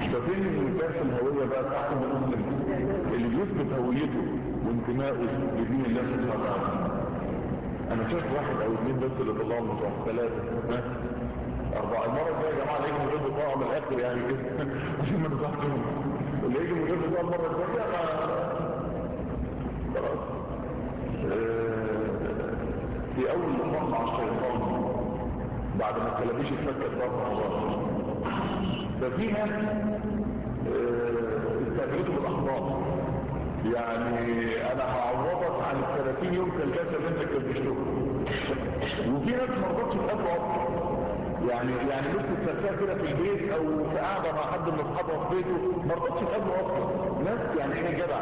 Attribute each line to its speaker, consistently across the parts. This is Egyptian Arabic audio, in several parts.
Speaker 1: ففين المكان في الهوية بقى تحت المسلم اللي بيثبت هويته وانتمائه لدين الله سبحانه وتعالى انا شايف واحد او اثنين بس اللي طلعوا من صف ثلاثة ها؟ اربعة المرة الجاية يا جماعة اللي يجي من غير بطاقة من الاخر يعني كده عشان ما نزحتهم اللي يجي من غير بطاقة المرة الجاية ما خلاص آه، في اول لقاء مع الشيطان بعد ما الكلابيش اتفكت بقى مع الله ففي ناس آه، استقبلته بالاخبار يعني انا هعوضك عن ال 30 يوم كالكاسه اللي انت كلبشتهم وفي ناس ما رضتش تقابله اصلا يعني يعني لسه تسافر كده في البيت او في قاعده مع حد من اصحابها في بيته ما رضتش تقابله اصلا ناس يعني ايه جدع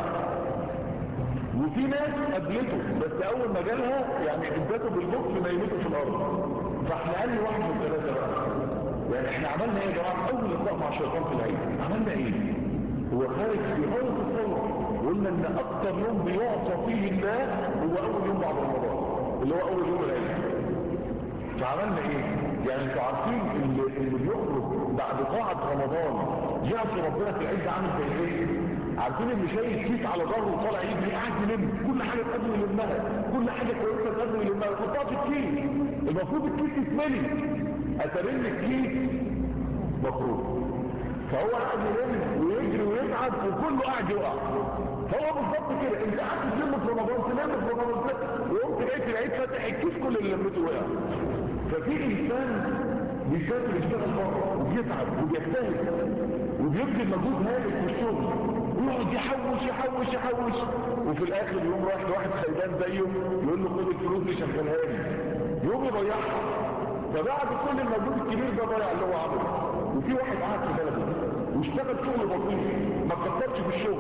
Speaker 1: وفي ناس قابلته بس اول ما جالها يعني ادته بالبوكس نيمته في الارض فاحنا قال لي واحد من ثلاثه بقى يعني احنا عملنا ايه يا جماعه اول لقاء مع الشيطان في العيد عملنا ايه هو خارج في اول تصور قلنا ان اكتر يوم بيعصى فيه الله هو اول يوم بعد رمضان اللي هو اول يوم العيد فعملنا ايه يعني انتوا عارفين اللي, اللي بيخرج بعد طاعة رمضان يعصي ربنا في العيد عامل زي ايه عارفين اللي شايل كيس على ظهره وطالع يجري قاعد يلم كل حاجه قبل يلمها كل حاجه كويسه قبل يلمها يحطها في الكيس المفروض الكيس يتملي اترن الكيس مفروض فهو قاعد يلم ويجري ويتعب وكله قاعد يقع فهو بالظبط كده انت قعدت تلم في رمضان تنام في رمضان وقمت لقيت العيد فاتح الكيس كل اللي لمته وقع ففي انسان بيسافر يشتغل بره وبيتعب وبيجتهد وبيبذل مجهود هائل في الشغل ويقعد يحوش يحوش يحوش وفي الاخر يوم رايح لواحد خيبان زيه يقول له خد الفلوس دي شغلها لي يوم يضيعها فبعد كل المجهود الكبير ده ضيع اللي هو عمله وفي واحد قعد في بلده واشتغل شغل بسيط ما كترش في الشغل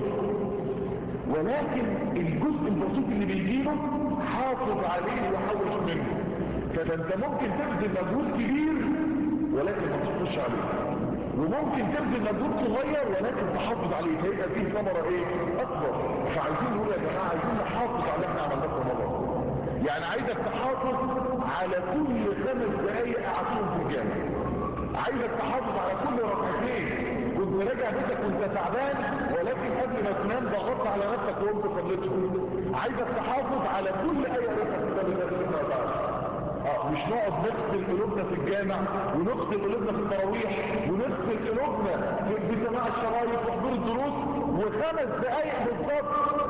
Speaker 1: ولكن الجزء البسيط اللي بيجيله حافظ عليه وحوش منه فده انت ممكن تبذل مجهود كبير ولكن ما تحافظش عليه وممكن تبذل مجهود صغير ولكن تحافظ عليه هيبقى فيه ثمره ايه اكبر فعايزين نقول يا جماعه عايزين نحافظ على اللي احنا عملناه في رمضان يعني عايزك تحافظ على كل خمس دقايق قعدتهم في الجامع عايزك تحافظ على كل ركعتين كنت راجع بيتك وانت تعبان ولكن قبل ما تنام ضغطت على نفسك وانت صليتهم عايزك تحافظ على كل ايه ركعه كتاب الله سبحانه وتعالى اه مش نقعد نغسل قلوبنا في الجامع ونغسل قلوبنا في التراويح ونغسل قلوبنا في في سماع الشرايط وحضور الدروس وخمس دقايق بالظبط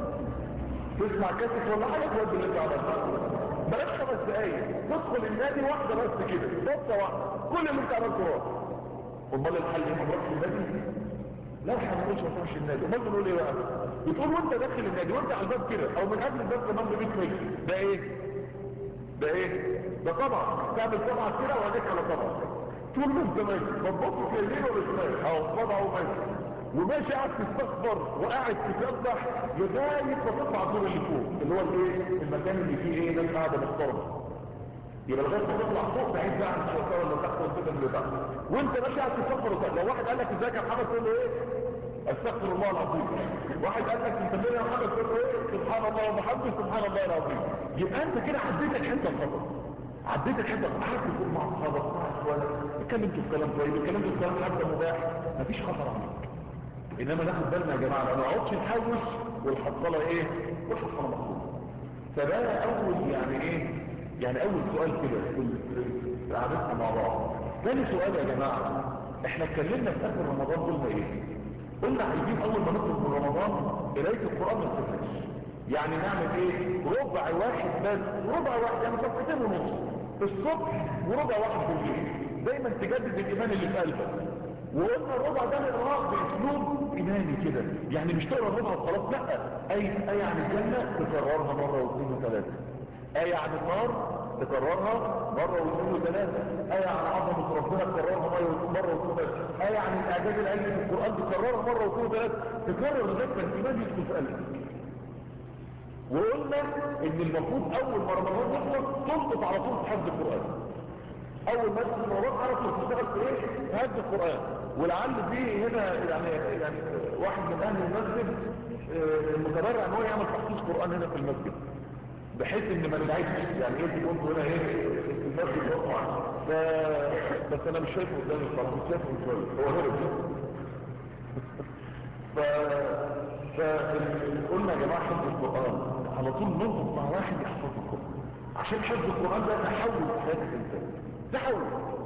Speaker 1: تسمع كاسس ولا حاجه تودي اللي انت عملته بلاش خمس دقايق تدخل النادي واحده بس كده بصه واحده كل اللي انت عملته راح امال الحل ايه ما تروحش النادي لا احنا ما نقولش ما تروحش النادي امال بنقول ايه بقى بتقول وانت داخل النادي وانت على الباب كده او من قبل الباب كمان ب 100 متر ده ايه ده ايه ده طبعا تعمل طبعا كده وعليك على طبعا طول ما انت ماشي ما تبصش يمين ولا شمال اهو طبعا وماشي وماشي قاعد تستغفر وقاعد تسبح لغايه ما تطلع الدور اللي فوق اللي هو الايه المكان اللي فيه ايه ناس قاعده محترمه يبقى لغايه ما تطلع فوق بعيد بقى عن الشيطان اللي تحت والفتن اللي تحت وانت ماشي قاعد تستغفر وتحت. لو واحد قال لك ازيك يا محمد تقول له ايه استغفر الله العظيم واحد قال لك انت مين يا محمد تقول له ايه سبحان الله وبحمده سبحان الله العظيم يبقى انت كده عديت الحته الخطر عديت الحته قعدت تقول مع اصحابك مع اخوانك اتكلمتوا في كلام طيب اتكلمتوا في كلام حتى مباح مفيش خطر عليك انما ناخد بالنا يا جماعه ما نقعدش نحوش والحصاله ايه والحصاله مخصوصه فده اول يعني ايه يعني اول سؤال كده في قعدتنا مع بعض ثاني سؤال يا جماعه احنا اتكلمنا في اخر رمضان قلنا ايه قلنا عايزين اول ما نخرج من رمضان قرايه القران ما تفرقش يعني نعمل ايه ربع واحد بس ربع واحد يعني صفحتين ونص الصبح وربع واحد بالليل دايما تجدد الايمان اللي في قلبك وقلنا الربع ده نقراه باسلوب ايماني كده يعني مش تقرا الربع وخلاص لا اي اي عن الجنه تكررها مره واثنين وثلاثه ايه عن النار تكررها مرة واثنين وثلاثة آية عن عظمة ربنا تكررها مرة واثنين وثلاثة آية عن الإعجاز العلمي في القرآن تكررها مرة واثنين وثلاثة تكرر لغاية ما الإيمان يدخل في قلبك وقلنا إن المفروض أول ما رمضان يخلص تلقط على طول في حفظ القرآن أول ما يدخل رمضان على طول تشتغل في إيه؟ في حفظ القرآن ولعل دي هنا يعني يعني واحد من أهل المسجد آه، متبرع إن هو يعمل تحفيظ قرآن هنا في المسجد بحيث ان ما نبعدش يعني ايه تكون هنا ايه المسجد يقطع ف... بس انا مش شايفه قدامي الصراحه مش شايفه من شويه هو هرب ف فقلنا يا جماعه حفظ القران على طول نربط مع واحد يحفظ القران عشان حفظ القران ده تحول في حياه الانسان تحول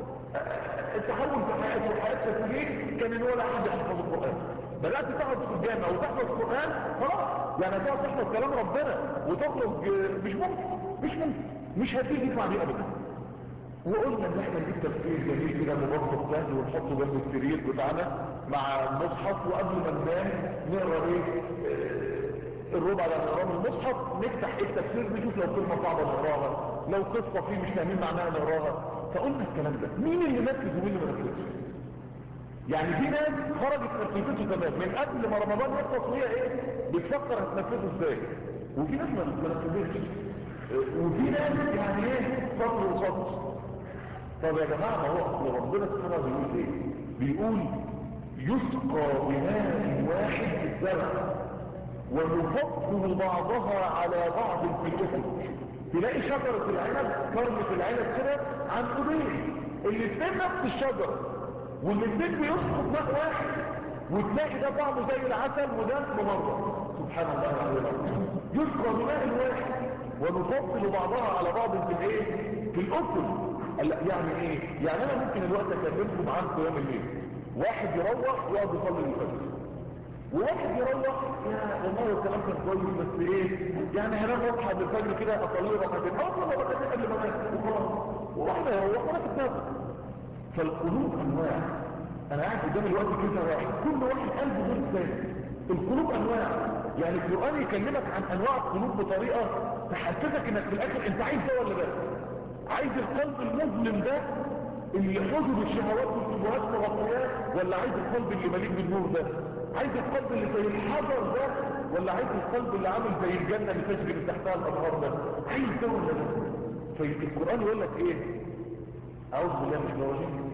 Speaker 1: التحول في حياته وحياته ليه كان ان هو لا احد يحفظ القران بدات تقعد في الجامع وتحفظ القران خلاص يعني هتقعد تحفظ كلام ربنا وتخرج مش ممكن مش ممكن مش هتيجي تسمع دي ابدا وقلنا ان احنا نجيب تفسير جميل كده مبسط سهل ونحطه جنب السرير بتاعنا مع المصحف وقبل ما ننام نقرا ايه آه، الربع اللي هنقراه من المصحف نفتح ايه التفسير نشوف لو كلمه صعبه نقراها لو قصه فيه مش فاهمين معناها نقراها فقلنا الكلام ده مين اللي نفذ ومين اللي ما نفذش يعني في ناس خرجت نفذته تمام من قبل ما رمضان يخلص وهي ايه بتفكر هتنفذه ازاي وفي ناس ما ما نفذتش آه، وفي ناس يعني ايه صبر وصبر طب يا جماعة ما هو أصل ربنا سبحانه بيقول ايه بيقول يسقى بماء واحد في الزرع ونفضل بعضها على بعض في الأفق تلاقي شجرة العنب كرمة العنب كده عن قبيل الاثنين نفس الشجرة والاثنين بيسقط ماء واحد وتلاقي ده طعمه زي العسل وده ممرض سبحان الله العظيم يسقى بماء واحد ونفضل بعضها على بعض في الايه في الأفق قال لا يعني ايه يعني انا ممكن الوقت اكلمكم عن قيام الليل واحد يروح يقعد يصلي الفجر وواحد يروح يا والله الكلام كان كويس بس ايه يعني هنام اصحى بالفجر كده اصلي ركعتين اه والله ركعتين قبل ما انام وخلاص وواحد يروح ولا كتاب فالقلوب انواع انا قاعد قدام الوقت كده واحد كل واحد قلبه غير الثاني القلوب انواع يعني القران يكلمك عن انواع القلوب بطريقه تحسسك انك في الاخر انت عايز ده ولا ده عايز القلب المظلم ده اللي يحوزه بالشهوات والشبهات والغطيات ولا عايز القلب اللي مليء بالنور ده عايز القلب اللي زي الحجر ده ولا عايز القلب اللي عامل زي الجنة اللي تجري من تحتها الانهار ده عايز ده ولا ده فالقرآن يقول لك ايه اعوذ بالله من الرجيم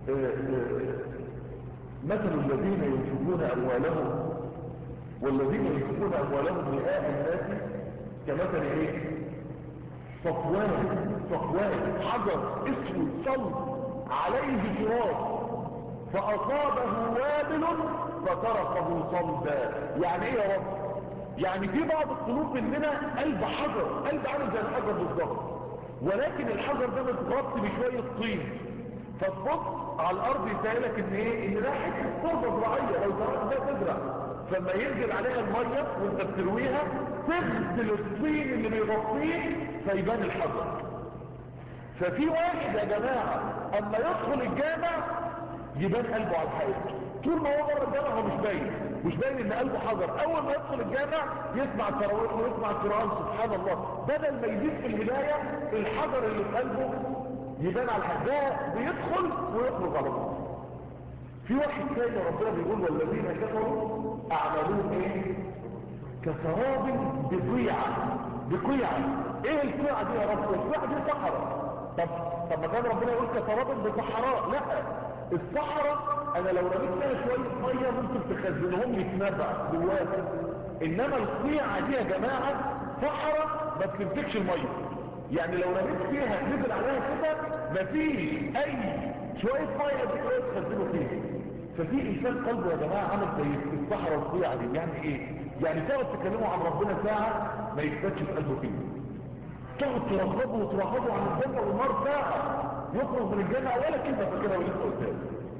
Speaker 1: مثل الذين ينفقون اموالهم والذين ينفقون اموالهم رئاء الناس كمثل ايه صفوان صفوان حجر اسود صلب عليه تراب فأصابه وابل فتركه صلبا يعني ايه يا رب يعني في بعض القلوب مننا قلب حجر قلب عامل زي الحجر بالظبط ولكن الحجر ده متغطي بشوية طين فتبص على الارض يسألك ان ايه ان ده حته تربه زراعيه لو زرعت ده تزرع فلما ينزل عليها الميه وانت بترويها تغسل الطين اللي بيغطيه فيبان الحجر ففي واحد يا جماعه اما يدخل الجامع يبان قلبه على الحقيقه طول ما هو بره الجامع هو مش باين مش باين ان قلبه حجر اول ما يدخل الجامع يسمع التراويح ويسمع القران سبحان الله بدل ما يزيد في الهدايه الحجر اللي في قلبه يبان على الحق ده بيدخل ويخرج على طول في واحد تاني ربنا بيقول والذين كفروا اعمالهم ايه كسراب بقيعة بقيعة ايه القيعة دي يا رب القيعة دي صحراء طب طب ما كان ربنا يقول كسراب بصحراء لا الصحراء انا لو رميت فيها شوية مية ممكن تخزنهم لي في نبع جواها انما القيعة دي يا جماعة صحراء ما بتمسكش المية يعني لو رميت فيها نزل عليها كده مفيش اي شوية مية بتقدر تخزنه فيها ففي انسان قلبه يا جماعة عمل زي الصحراء القيعة دي يعني ايه يعني تقعد تكلموا عن ربنا ساعة ما يثبتش في قلبه فيه تقعد ترغبه وترغبه عن الجنة والنار ساعة يخرج من الجنة ولا كلمة فاكرها ولسه قدام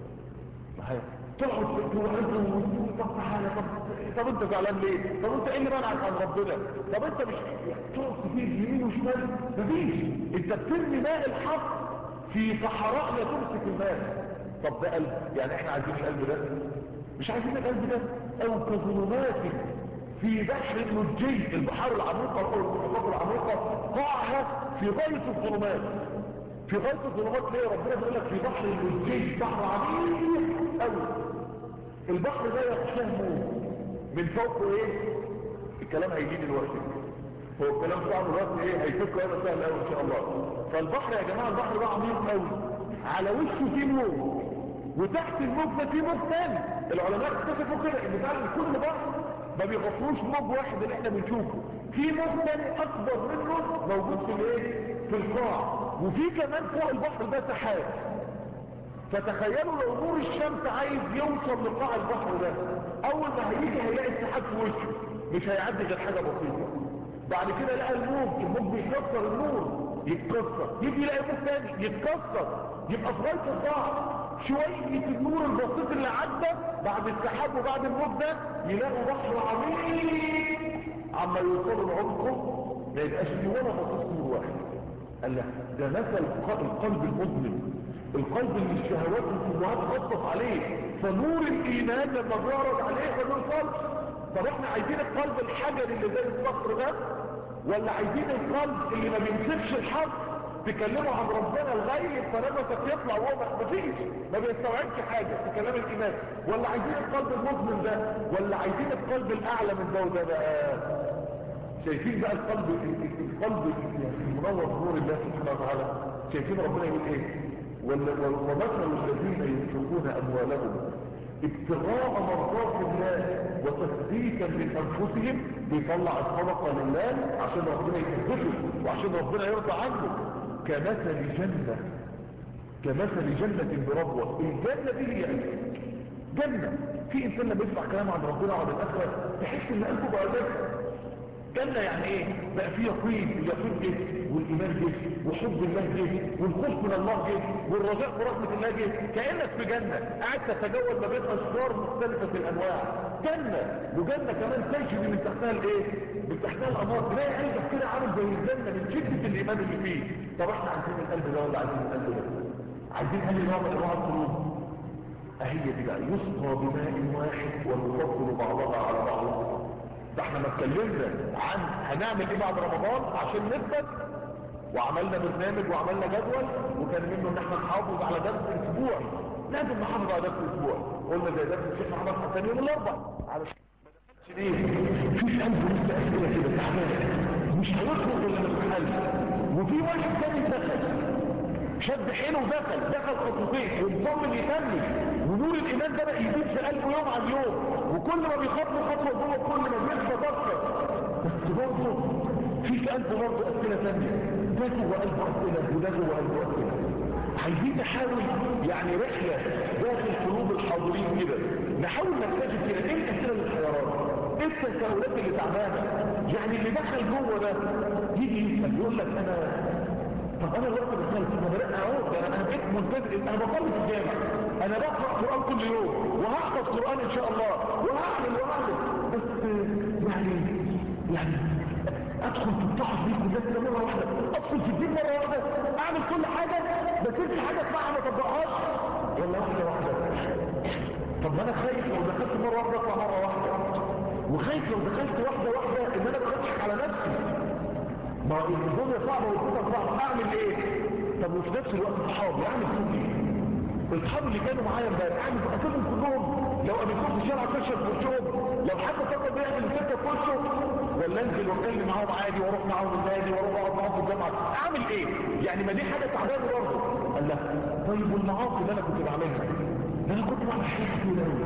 Speaker 1: تقعد توعده طب تعالى طب طب انت زعلان ليه؟ طب انت ايه اللي منعك عن ربنا؟ طب انت مش تقعد كتير يمين وشمال مفيش انت بترمي ماء الحق في صحراء لا تمسك الماء طب ده قلب يعني احنا عايزين القلب ده مش عايزين القلب ده او كظلمات في بحر النجي البحار العميقة او المحيطات العميقة قاعها في غاية الظلمات في غاية الظلمات ليه ربنا بيقول لك في بحر النجي بحر عميق قوي البحر ده يغشاه موج من فوقه ايه الكلام هيجي دلوقتي هو الكلام صعب دلوقتي ايه هيفكه هذا سهل قوي ان شاء الله فالبحر يا جماعه البحر ده عميق قوي على وشه فيه موج وتحت الموج ده فيه موج ثاني العلماء اكتشفوا كده ان فعلا كل بحر ما بيغطروش موج واحد اللي احنا بنشوفه في موج ثاني اكبر منه موجود في الايه في القاع وفي كمان فوق البحر ده سحاب فتخيلوا لو نور الشمس عايز يوصل لقاع البحر ده اول ما هيجي هيلاقي السحاب في وشه مش هيعدي غير حاجه بسيطه بعد كده لقى الموج الموج بيكسر النور يتكسر يجي يلاقي موج تاني يتكسر يبقى في غايه الضعف شويه النور البسيط اللي عدى بعد السحاب وبعد الموج ده يلاقوا بحر عميق عما يوصلوا لعمقه ما يبقاش فيه ولا بسيط نور واحد قال لك ده مثل القلب المظلم القلب اللي الشهوات والشبهات غطت عليه فنور الايمان لما بيعرض عليه ما بيوصلش طب احنا عايزين القلب الحجري اللي زي الصخر ده ولا عايزين القلب اللي ما بيمسكش الحق تكلمه عن ربنا الغيب فنفسك يطلع وهو مفيش ما بيستوعبش حاجه في كلام الايمان ولا عايزين القلب المظلم ده ولا عايزين القلب الاعلى من ده وده بقى شايفين بقى القلب القلب المنور بنور الله سبحانه وتعالى شايفين ربنا يقول ايه ومثل الذين ينفقون اموالهم ابتغاء مرضات الله وتثبيتا من انفسهم بيطلع الصدقه لله عشان ربنا يثبته وعشان ربنا يرضى عنه كمثل جنه كمثل جنه بربوه الجنه دي هي جنه في انسان لما يسمع كلام عن ربنا وعن الاخره تحس ان قلبه بقى ذكر جنة يعني ايه بقى في يقين اليقين جه والايمان جه وحب الله جه والخوف من الله جه والرجاء في رحمة الله جه كأنك في جنة قاعد تتجول ما بين اشجار مختلفة الانواع جنة وجنة كمان تجري من تحتها الايه من تحتها الانهار تلاقي قلبك كده عامل زي الجنة من شدة الايمان اللي فيه طب احنا عايزين القلب ده ولا عايزين القلب ده عايزين انهي نوع من انواع القلوب اهي دي بقى يسقى بماء واحد ونفضل بعضها على بعض ده احنا ما اتكلمنا عن هنعمل ايه بعد رمضان عشان نثبت وعملنا برنامج وعملنا جدول وكان منه ان احنا نحافظ على درس اسبوعي لازم نحافظ على درس اسبوعي قلنا زي درس الشيخ محمد حسن يوم الاربع على ليه في قلب لسه اسئله كده تعبان مش هيخرج الا من الحل وفي واحد تاني دخل شد حيله ودخل دخل خطوتين ومصمم يكمل ونور الايمان ده بقى يزيد في قلبه يوم عن يوم وكل ما بيخطوا خطوه جوه كل ما بيثبت اكتر بس برضه في في قلبه برضه اسئله ثانيه ده جوه قلبه اسئله وده جوه قلبه اسئله عايزين نحاول يعني رحله داخل قلوب الحاضرين كده نحاول نكتشف كده ايه الاسئله اللي حيرانه ايه التساؤلات اللي تعبانه يعني اللي دخل جوه ده يجي يسال يقول لك انا طب انا الوقت بخلص انا بدأ اهو ده انا بقيت ملتزم انا بصلي في الجامع انا بقرا قران كل يوم وهحفظ قران ان شاء الله وهعمل وهعمل بس يعني يعني ادخل في الطاعه دي كلها كده مره واحده ادخل في الدين مره واحده اعمل كل حاجه بس انت حاجه اسمعها ما تطبقهاش ولا واحده واحده طب ما انا خايف لو دخلت مره واحده اطلع مره واحده وخايف لو دخلت واحده واحده ان انا بضحك على نفسي ما هو الدنيا صعبة والخطة صعبة اعمل ايه طب وفي نفس الوقت اصحابي اعمل فيهم ايه اصحابي اللي كانوا معايا امبارح اعمل اسيبهم كلهم لو قابلتهم في الشارع كشف في وشهم لو حد فكر بيعمل سكه في وشه ولا انزل واتكلم معاهم عادي واروح معاهم النادي واروح اقعد معاهم في الجامعه اعمل ايه يعني ما دي حاجه تعبانه برضه قال لا طيب والمعاصي اللي انا كنت بعملها ده انا كنت بعمل حاجات كتير قوي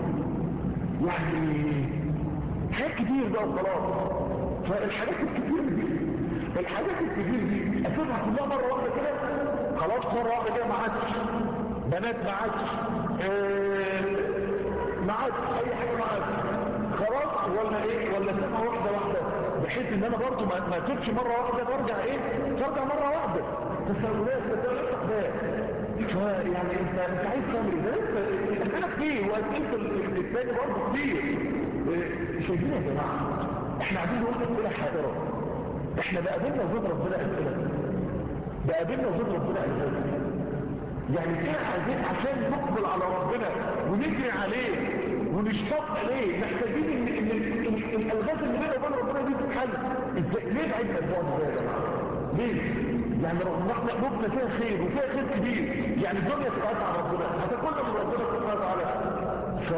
Speaker 1: يعني حاجات كتير بقى وخلاص فالحاجات الكتير دي الحاجات الكتير دي اسيبها كلها مره واحده كده خلاص مره واحده كده ما عادش بنات ما عادش إيه ما عادش اي حاجه ما عادش خلاص ولا ايه ولا اسيبها واحده واحده بحيث ان انا برضو ما ما اسيبش مره واحده برجع ايه برجع مره واحده تساؤلات تساؤلات احداث فيعني انت انت عايز تعمل ايه ده انت اسئله كتير واسئله الثاني برضه كتير إيه شايفين يا جماعه احنا عايزين نقول اسئله حاضره احنا بقابلنا وجود ربنا اسئله بقابلنا وجود ربنا اسئله يعني ايه عايزين عشان نقبل على ربنا ونجري عليه ونشتاق عليه محتاجين ان ان الالغاز اللي بيننا وبين ربنا دي تتحل ازاي ليه بعيد البعد ده يا جماعه ليه يعني رغم احنا قلوبنا فيها خير وفيها خير كبير يعني الدنيا تبعد عن ربنا هتاكلنا من ربنا سبحانه وتعالى ف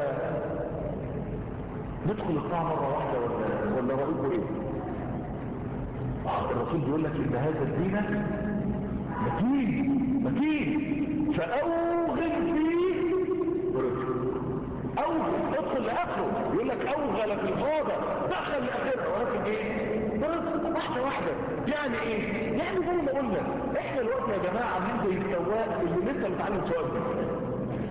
Speaker 1: ندخل الطاعه مره واحده ولا ولا رايكم ايه الرسول بيقول لك ان هذا الدين متين متين فاوغل فيه اوغل ادخل لاخره يقول لك اوغل في الغابه دخل لاخرها ولكن ايه بس واحده واحده يعني ايه يعني زي ما قلنا احنا الوقت يا جماعه عاملين زي السواق اللي لسه متعلم سواق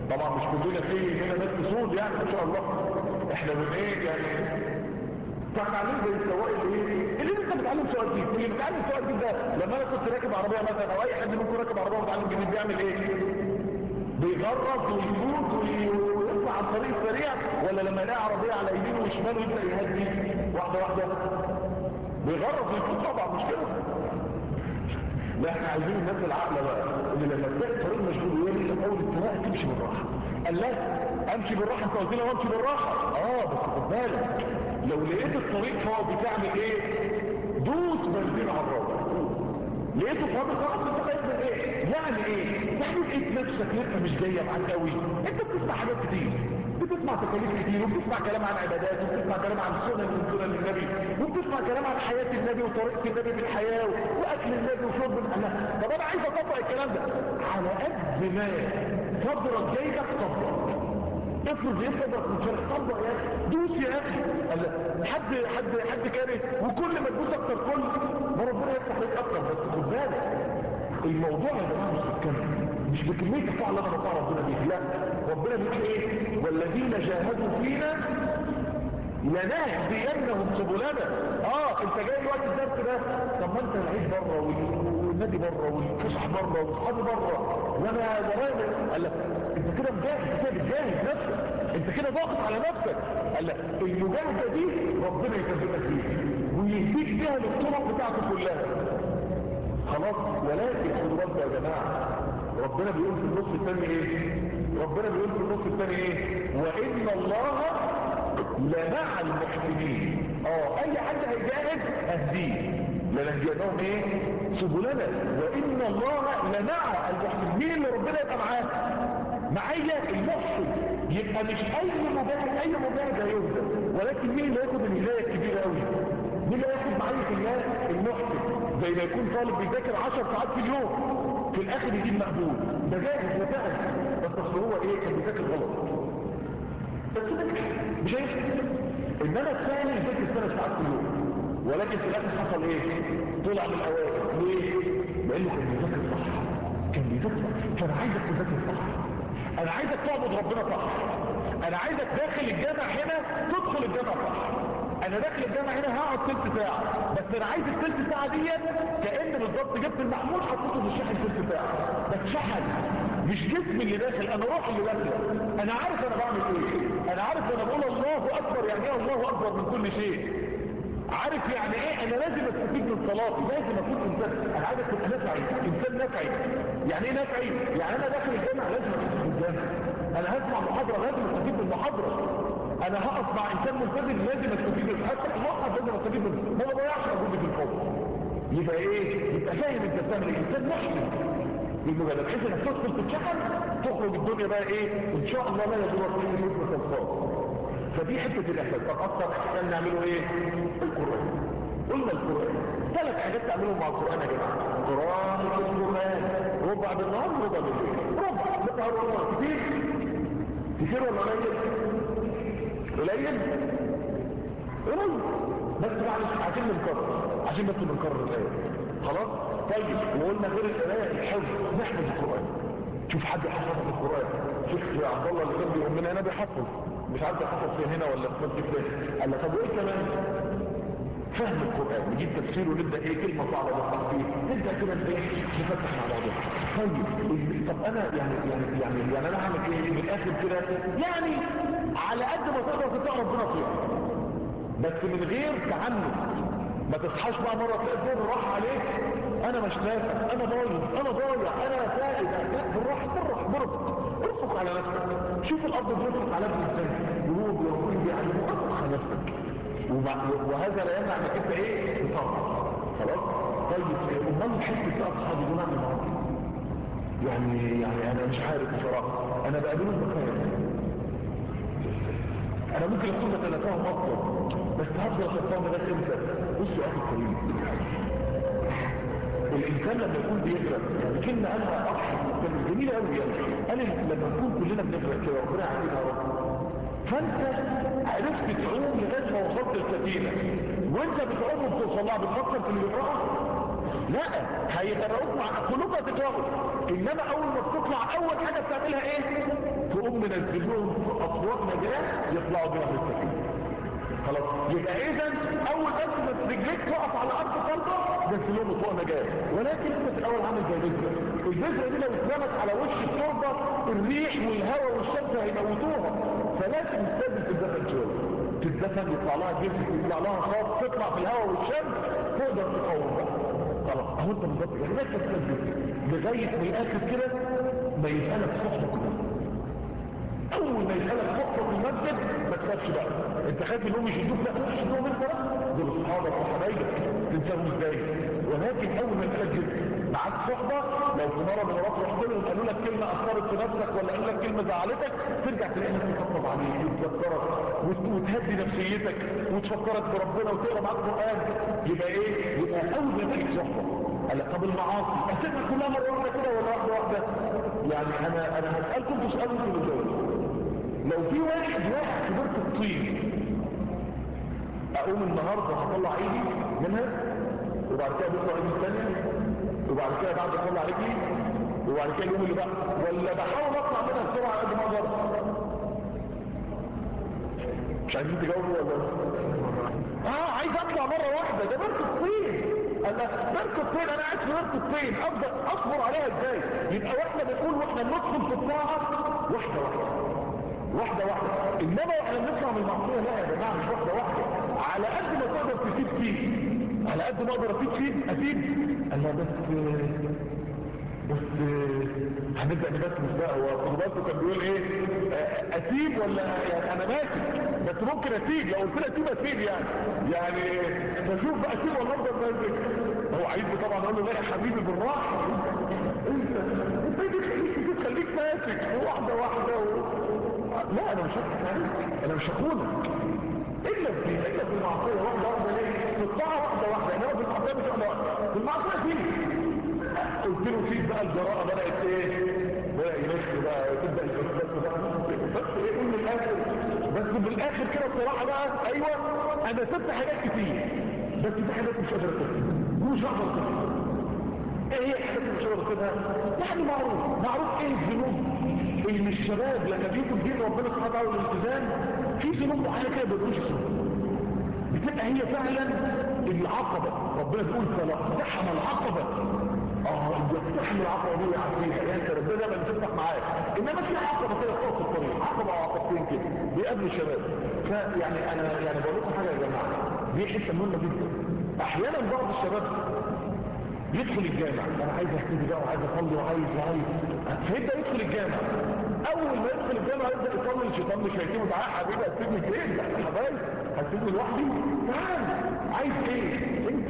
Speaker 1: طبعا مش كلنا في هنا ناس تصول يعني ما شاء الله احنا من ايه يعني تعليم زي السواق اللي ايه اللي انت بتعلم سواق جديد اللي بتعلم سواق جديد ده لما انا كنت راكب عربيه مثلا او اي حد منكم راكب عربيه ومتعلم جديد بيعمل ايه بيغرب ويفوت ويطلع على الطريق السريع ولا لما يلاقي عربيه على يمينه وشماله يبدا يهدي واحده واحده بيغرب ويفوت طبعا مش كده لا احنا عايزين الناس العاقله بقى اللي لما تلاقي الطريق مشغول ويقول لك اول الطريق تمشي بالراحه قال لا امشي بالراحه انت قلت لي امشي بالراحه اه بس خد بالك لو لقيت الطريق فاضي تعمل ايه دوس بنزين على الراجل لقيته فاضي خلاص انت خايف من ايه يعني ايه يعني لقيت نفسك لسه مش جايه معاك قوي انت بتسمع حاجات كتير بتسمع تكاليف كتير وبتسمع كلام عن عبادات وبتسمع كلام عن سنن من سنن النبي وبتسمع كلام عن حياه النبي وطريقه النبي في الحياه واكل النبي وشرب الله طب انا عايز اطبق الكلام ده على قد ما صبرك جايبك صبرك افرض ايه صدرك من شرح طبق يا اخي دوس يا اخي حد حد حد كاره وكل ما تدوس اكتر كل ما ربنا يفتح لك اكتر بس خد بالك الموضوع يا جماعه مش بالكلام مش بكميه الطاعه اللي انا بطاع ربنا بيها لا ربنا بيقول ايه والذين جاهدوا فينا لنهدينهم سبلنا اه انت جاي الوقت الدرس ده طب ما انت العيد بره والنادي بره والفسح بره واصحابي بره وانا زمان قال لك انت كده مجاهد انت كده بتجاهد نفسك انت كده ضاغط على نفسك قال لك المجاهده دي ربنا يثبتك فيها ويهديك بيها للطرق بتاعته كلها خلاص ولكن خدوا بالكم يا جماعه ربنا بيقول في النص الثاني ايه ربنا بيقول في النص الثاني ايه وان الله لمع المحسنين اه اي حد هيجاهد اهديه لنهدينهم ايه سبلنا وان الله لمع المحسنين مين اللي ربنا يبقى معاه معايا المحسن يبقى مش اي مجاهد اي مجاهد هيهدى ولكن مين اللي ياخد الهدايه الكبيره قوي مين اللي ياخد معايا الله المحسن زي ما يكون طالب بيذاكر 10 ساعات في اليوم في الاخر يجيب مقبول ده جاهز وجاهز بس اصل هو ايه كان بيذاكر غلط بس ده مش هيفرق انما الثاني يذاكر ثلاث ساعات في اليوم ولكن في الاخر حصل ايه طلع من الاوائل ليه لانه كان بيذاكر صح كان بيذاكر صح فانا عايزك تذاكر صح انا عايزك تعبد ربنا صح انا عايزك داخل الجامع هنا تدخل الجامع صح انا داخل الجامع هنا هقعد تلت ساعة بس انا عايز التلت ساعة دي كأن بالظبط جبت المحمول حطيته في الشحن تلت ساعة بس شحن مش جسمي اللي داخل انا روحي اللي داخل انا عارف انا بعمل ايه انا عارف انا بقول الله اكبر يعني ايه الله اكبر من كل شيء عارف يعني ايه انا لازم استفيد من صلاتي لازم اكون انسان انا عايز اكون نفعي انسان نفعي يعني ايه نفعي يعني انا داخل الجامع لازم استفيد من الجامع انا هسمع محاضرة لازم استفيد من المحاضرة انا هقف مع انسان ملتزم لازم استفيد منه حتى الموقف لازم استفيد منه ما بضيعش مجهودي في الفوق يبقى ايه يبقى فاهم انت بتعمل ايه انسان محسن المجالة بحيث انك تدخل تتشحن تخرج الدنيا بقى ايه ان شاء الله لا يدور فيه نسبة الصوت فدي حتة الاحساس طب اكتر احسان نعمله ايه القرآن قلنا القرآن ثلاث حاجات تعملهم مع القرآن يا جماعة قرآن القرآن ربع بالنهار ربع بالليل ربع بالنهار ربع كتير كتير ولا قليل قليل قليل بس معلش عشان بنكرر عشان بس بنكرر الآية خلاص طيب وقلنا غير القراءة الحفظ نحفظ القرآن شوف حد حفظ القرآن شوف يا عبد الله اللي كان بيقول لنا انا بيحفظ مش عارف يحفظ فين هنا ولا في مسجد فين قال لك طب وايه كمان فهم القرآن نجيب تفسيره ونبدأ ايه كلمة صعبة نفتح فيه نبدأ كده ايه نفتح مع بعض طيب طب انا يعني يعني يعني يعني انا هعمل ايه من الاخر كده يعني على قد ما تقدر تطيع ربنا فيها بس من غير تعنت ما تصحاش بقى مرة تلاقي الدور راح عليك انا مش نافع انا ضايع انا ضايع انا فائد بالراحة بالراحة برفق ارفق على نفسك شوف الاب بيرفق على ابن ازاي يقول يقول بيعلمه ارفق على نفسك وهذا لا يمنع انك انت ايه تطاع خلاص طيب امال الحته بقى اصحابي دول اعمل معاهم يعني يعني انا مش عارف بصراحه انا بقابلهم بخير انا ممكن اكون بتنساهم اصلا بس هفضل اتنساهم لغايه امتى بص يا اخي الكريم الانسان لما يكون بيغرق يعني كلمه قالها اضحك كانت جميله قوي يعني قال لما نكون كلنا بنغرق كده ربنا يعافينا يا رب فانت عرفت تعوم لغايه ما وصلت السفينه وانت بتعوم وبتوصل لها بتفكر في اللي بيقرأ لا هيغرقوك مع قلوبها تتوقف انما اول ما بتطلع اول حاجه بتعملها ايه تقوم منزل لهم اصوات نجاه يطلعوا بيها من السفينه خلاص يبقى اذا اول بس ما رجليك تقف على الارض خالصه نزل لهم اصوات نجاه ولكن انت في الاول عامل زي البذره البذره دي لو اترمت على وش التربه الريح والهواء والشمس هيموتوها فلازم تستخدم تتدفن شويه تتدفن يطلع لها جسم يطلع لها خاص تطلع في الهواء والشمس تقدر تقوم بقى خلاص اهو انت بالظبط يعني ما تستخدم لغايه ما الاخر كده ما يسالك صحبه كلها اول ما يسالك صحبه في المسجد ما تخافش بقى انت خايف انهم يشدوك لا مش يشدوهم انت بقى دول اصحابك وحبايبك تنساهم ازاي ولكن اول ما يسالك جد معاك صحبه لو في مره من المرات رحت لهم قالوا لك كلمه اثرت في نفسك ولا قالوا لك كلمه زعلتك ترجع تلاقي نفسك تطبطب عليك وتذكرك وت- وتهدي نفسيتك وتفكرك بربنا وتقرا معاك قران يبقى ايه يبقى اول ما تيجي صحبه قال لك طب المعاصي اسيبها كلها مره واحده كده ولا واحده واحده يعني انا انا هسالكم تسالوا انتوا الجواب لو في واحد واحد كبرت الطين اقوم النهارده هطلع ايدي منها وبعد كده بكره ايدي الثانيه وبعد كده بعد اطلع رجلي وبعد كده اليوم اللي بقى ولا بحاول اطلع منها بسرعه قد ما اقدر مش عايزين تجاوبوا ولا اه عايز اطلع مره واحده ده برك الطين انا برك الطين انا قاعد في برك الطين افضل اصبر عليها ازاي يبقى واحنا بنقول واحنا بندخل في الطاعه واحده واحده واحدة واحدة انما احنا بنطلع من المعصية لا يا جماعة مش واحدة واحدة على قد ما تقدر تفيد فيه على قد ما اقدر افيد فيه افيد قال لا بس بس هنبدأ نبسمس بقى هو خطباته كان بيقول ايه آه، اسيب ولا يعني انا ماسك بس ممكن اسيب لو قلت له اسيب اسيب يعني يعني بشوف بقى اسيب ولا افضل ماسك هو عايز طبعا اقول له لا يا حبيبي بالراحه انت انت خليك خليك ماسك واحده واحده و... لا انا مش هضحك عليك انا مش هخونك الا في الا في المعصيه واحده واحده ليه في الطاعه واحده واحده انما في المعصيه مش واحده واحده في المعصيه فيه قلت له فيه بقى الجراءه بدات ايه بدا يمشي بقى تبدا الفلسفه بقى بس ايه قول من الاخر بس بالاخر كده بصراحه بقى ايوه انا سبت حاجات كتير بس في حاجات مش قادر اسيبها ومش هقدر اسيبها ايه هي الحاجات اللي مش قادر اسيبها يعني معروف معروف ايه الذنوب ان الشباب لما بيجوا دين ربنا سبحانه وتعالى والالتزام في ذنوب معينه كده بيقولوش بتبقى هي فعلا العقبة ربنا بيقول فلا اقتحم العقبة اه يقتحم العقبة دي ويعديها يعني انت ربنا لما بتفتح معاك انما في عقبة كده فوق الطريق عقبة او عقبتين كده بيقابلوا الشباب فيعني انا يعني بقول لكم حاجة يا جماعة دي حتة مهمة جدا احيانا بعض الشباب يدخل الجامع انا عايز احتاج بقى وعايز اصلي وعايز وعايز فيبدا يدخل الجامع اول ما يدخل الجامع يبدا يصلي الشيطان مش هيسيبه تعالى حبيبي هتسيبني فين ده يا حبايبي هتسيبني لوحدي تعال عايز ايه انت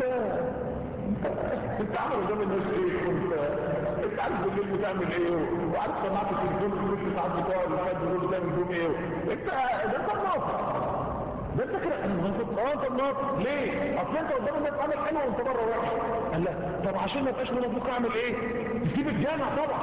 Speaker 1: انت عامل قدام الناس ايه انت انت عارف بالليل بتعمل ايه وعارف سمعت التلفزيون الفلوس ساعات بتوع الفجر دول بتعمل فيهم ايه انت ده انت منافق ده انت كده انا منافق اه انت منافق ليه اصل انت قدام الناس عامل حلو وانت بره وحش قال لا طب عشان ما تبقاش منافق اعمل ايه تسيب الجامع طبعا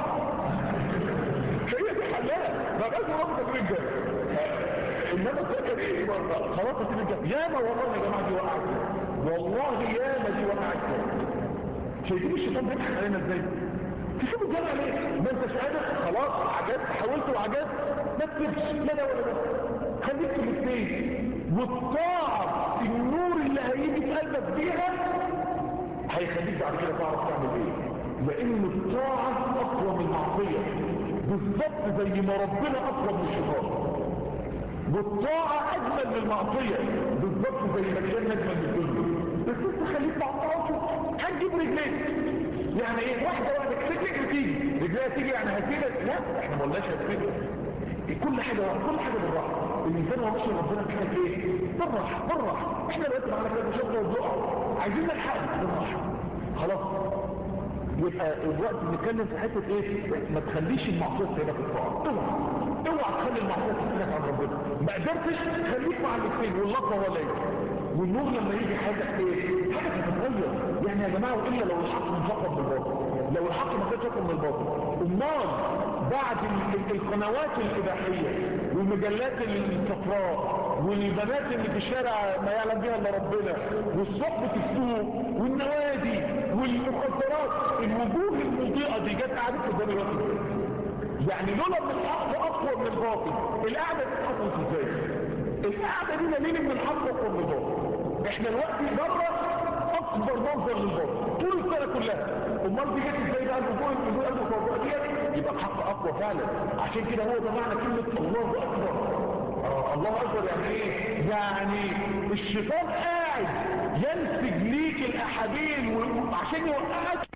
Speaker 1: هي دي حلها ما بقاش منافق في الجامع انما فاكر ايه برضه خلاص اسيب الجامع ياما والله يا جماعه دي وقعت والله ياما دي وقعت شايفين الشيطان بيضحك علينا ازاي تسيب الجامع ليه ما انتش قادر خلاص عجزت حاولت وعجزت ما تسيبش لا ده ولا ده خليك في الاثنين والطاعة النور اللي هيجي في قلبك بيها هيخليك بعد كده تعرف تعمل ايه لان الطاعة اقوى من المعصية بالظبط زي ما ربنا اقوى من الشيطان والطاعة اجمل من المعصية بالظبط زي ما كان اجمل من الظلم بس انت خليك مع الطاعة هتجيب رجليك يعني ايه واحدة واحدة رجليك هتيجي رجليها تيجي يعني هتفيدك لا احنا ما قلناش هتفيدك كل حاجة كل حاجة بالراحة الإنسان هو ماشي ربنا محتاج إيه؟ بالراحة بالراحة إحنا دلوقتي معانا كده بشغل وزقع عايزين نلحق بالراحة خلاص يبقى الوقت بنتكلم في حتة إيه؟ ما تخليش المعصية تسيبك الطاعة اوعى اوعى تخلي المعصية تسيبك عن ربنا ما قدرتش خليك مع الاثنين واللقمة ولا ايه والنور لما يجي حاجة ايه؟ حاجة تتغير يعني يا جماعة وإلا لو الحق انفقد بالباطل لو الحق ما كانش يكون من الباطل امال بعد القنوات الإباحية والمجلات الصفراء والبنات اللي في الشارع ما يعلم بها الا ربنا والصحبة السوق والنوادي والمخدرات الوجوه المضيئة دي جت قعدت قدام الوقت يعني لولا ان الحق اقوى من الباطل القعده دي حصلت ازاي القعده دي دليل ان الحق اقوى من الباطل احنا الوقت بره اكبر منظر للباطل طول السنه كلها امال دي جت ازاي بقى الجمهور الجمهور قبل الموضوع ديت يبقى الحق اقوى فعلا عشان كده هو ده معنى كلمه الله اكبر آه الله اكبر يعني ايه يعني الشيطان قاعد ينسج ليك الاحاديث عشان يوقعك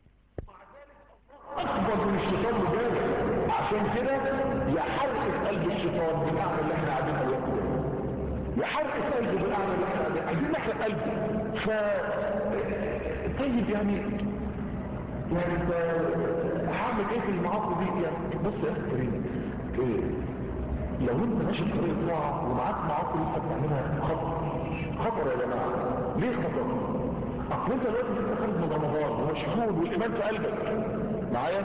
Speaker 1: اكبر من الشيطان مجرد عشان كده يحرق قلب الشيطان بالاعمى اللي احنا قاعدين الوقت ده يحرق قلبه بالاعمى اللي احنا قاعدين عايزين نحرق قلبه ف طيب يعني يعني انت هعمل ايه في المعاصي دي يعني بص يا اخي كريم ايه لو انت ماشي في طريق طاعه ومعاك معاصي لسه بتعملها خطر خطر يا جماعه ليه خطر؟ اصل انت دلوقتي لسه خارج من رمضان ومشغول والايمان في قلبك معايا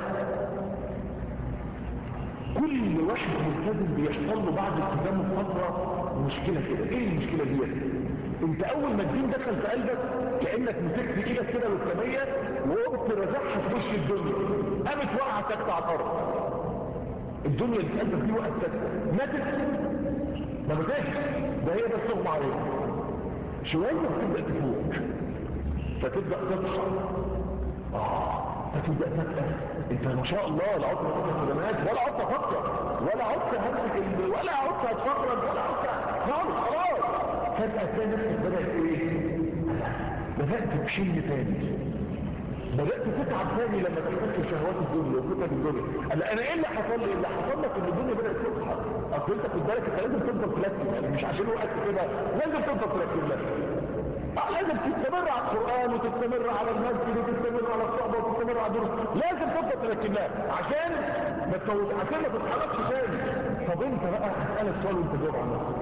Speaker 1: كل واحد ملتزم بيحصل له بعد التزامه فتره مشكله كده ايه المشكله دي انت اول ما الدين دخل في قلبك كانك مسكت ايدك كده للسميه وقمت رزعها في وش الدنيا قامت واقعه ساكته على الارض الدنيا اللي في قلبك دي وقت ساكته ماتت ما ماتتش ده هي بس تغمى عليها شويه وتبدا تفوق فتبدا تصحى اه فتبدا تسال انت ما شاء الله لا عدت تفكر خدمات ولا عدت افكر ولا عدت همسك ولا عدت اتفرج ولا عدت خالص خلاص فجاه تلاقي نفسك بدات ايه بدات تشم تاني بدات تتعب تاني لما تفكر شهوات الدنيا وفتن الدنيا انا انا ايه اللي حصل لي اللي حصل لك ان الدنيا بدات تصحى اصل انت خد بالك انت لازم تفضل تركز يعني مش عشان وقت كده لازم تفضل تركز لك لازم تستمر على القرآن وتستمر على المسجد وتستمر على الصحبة وتستمر على الدروس لازم تفضل تركز لها عشان ما تفوت عشان ما تتحركش تاني طب انت بقى هسألك سؤال وانت جاوب عن نفسك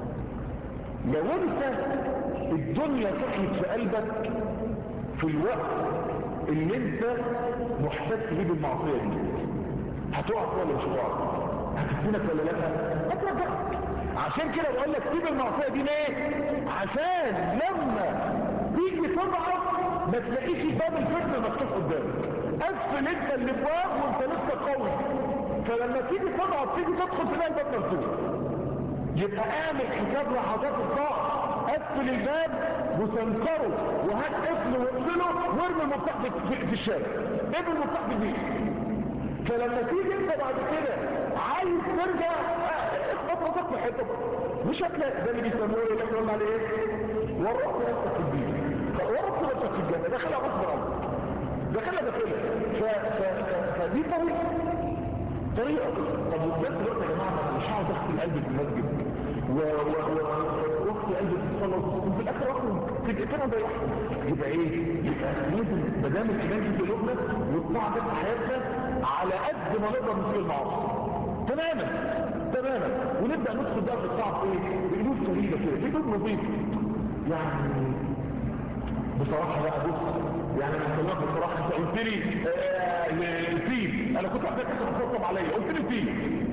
Speaker 1: لو انت الدنيا صحيت في قلبك في الوقت اللي انت محتاج تجيب المعصية دي هتقع ولا مش هتقع هتفتنك ولا لا هترجعك عشان كده بقول لك سيب المعصيه دي ليه عشان لما تيجي تضعف ما تلاقيش باب الفتنه مفتوح قدامك قفل انت الابواب وانت لسه قوي فلما تيجي تضعف تيجي تدخل تلاقي الباب مفتوح يبقى اعمل حساب لحظات الضعف قفل الباب وسنكره وهات قفل واقفله وارمي المفتاح في, في الشارع ارمي المفتاح في البيت فلما تيجي انت بعد كده عايز ترجع اخبط راسك في حته مش هتلاقي ده اللي بيسموه اللي احنا قلنا عليه ايه ورط نفسك في البيت ورط نفسك في الجنه دخلها غصب عنك دخلها داخلها ف... ف... ف... فدي طريقه طريقه طب وبس دلوقتي يا جماعه انا مش هقعد اغسل قلبي في المسجد و و و واغسل قلبي في الصلاه وفي الاخر اخرج في دقيقتين اضيعهم يبقى ايه؟ يبقى لازم ما دام الايمان في قلوبنا والطاعه دي في حياتنا على قد ما نقدر نسيب المعاصي تماما تماما ونبدا ندخل بقى في الطاعه في ايه؟ بقلوب سليمه كده بقلوب نظيفه يعني بصراحه بقى بص يعني انا بكلمك بصراحه انت قلت لي فيه انا كنت عايزك تتصل عليا قلت لي فيه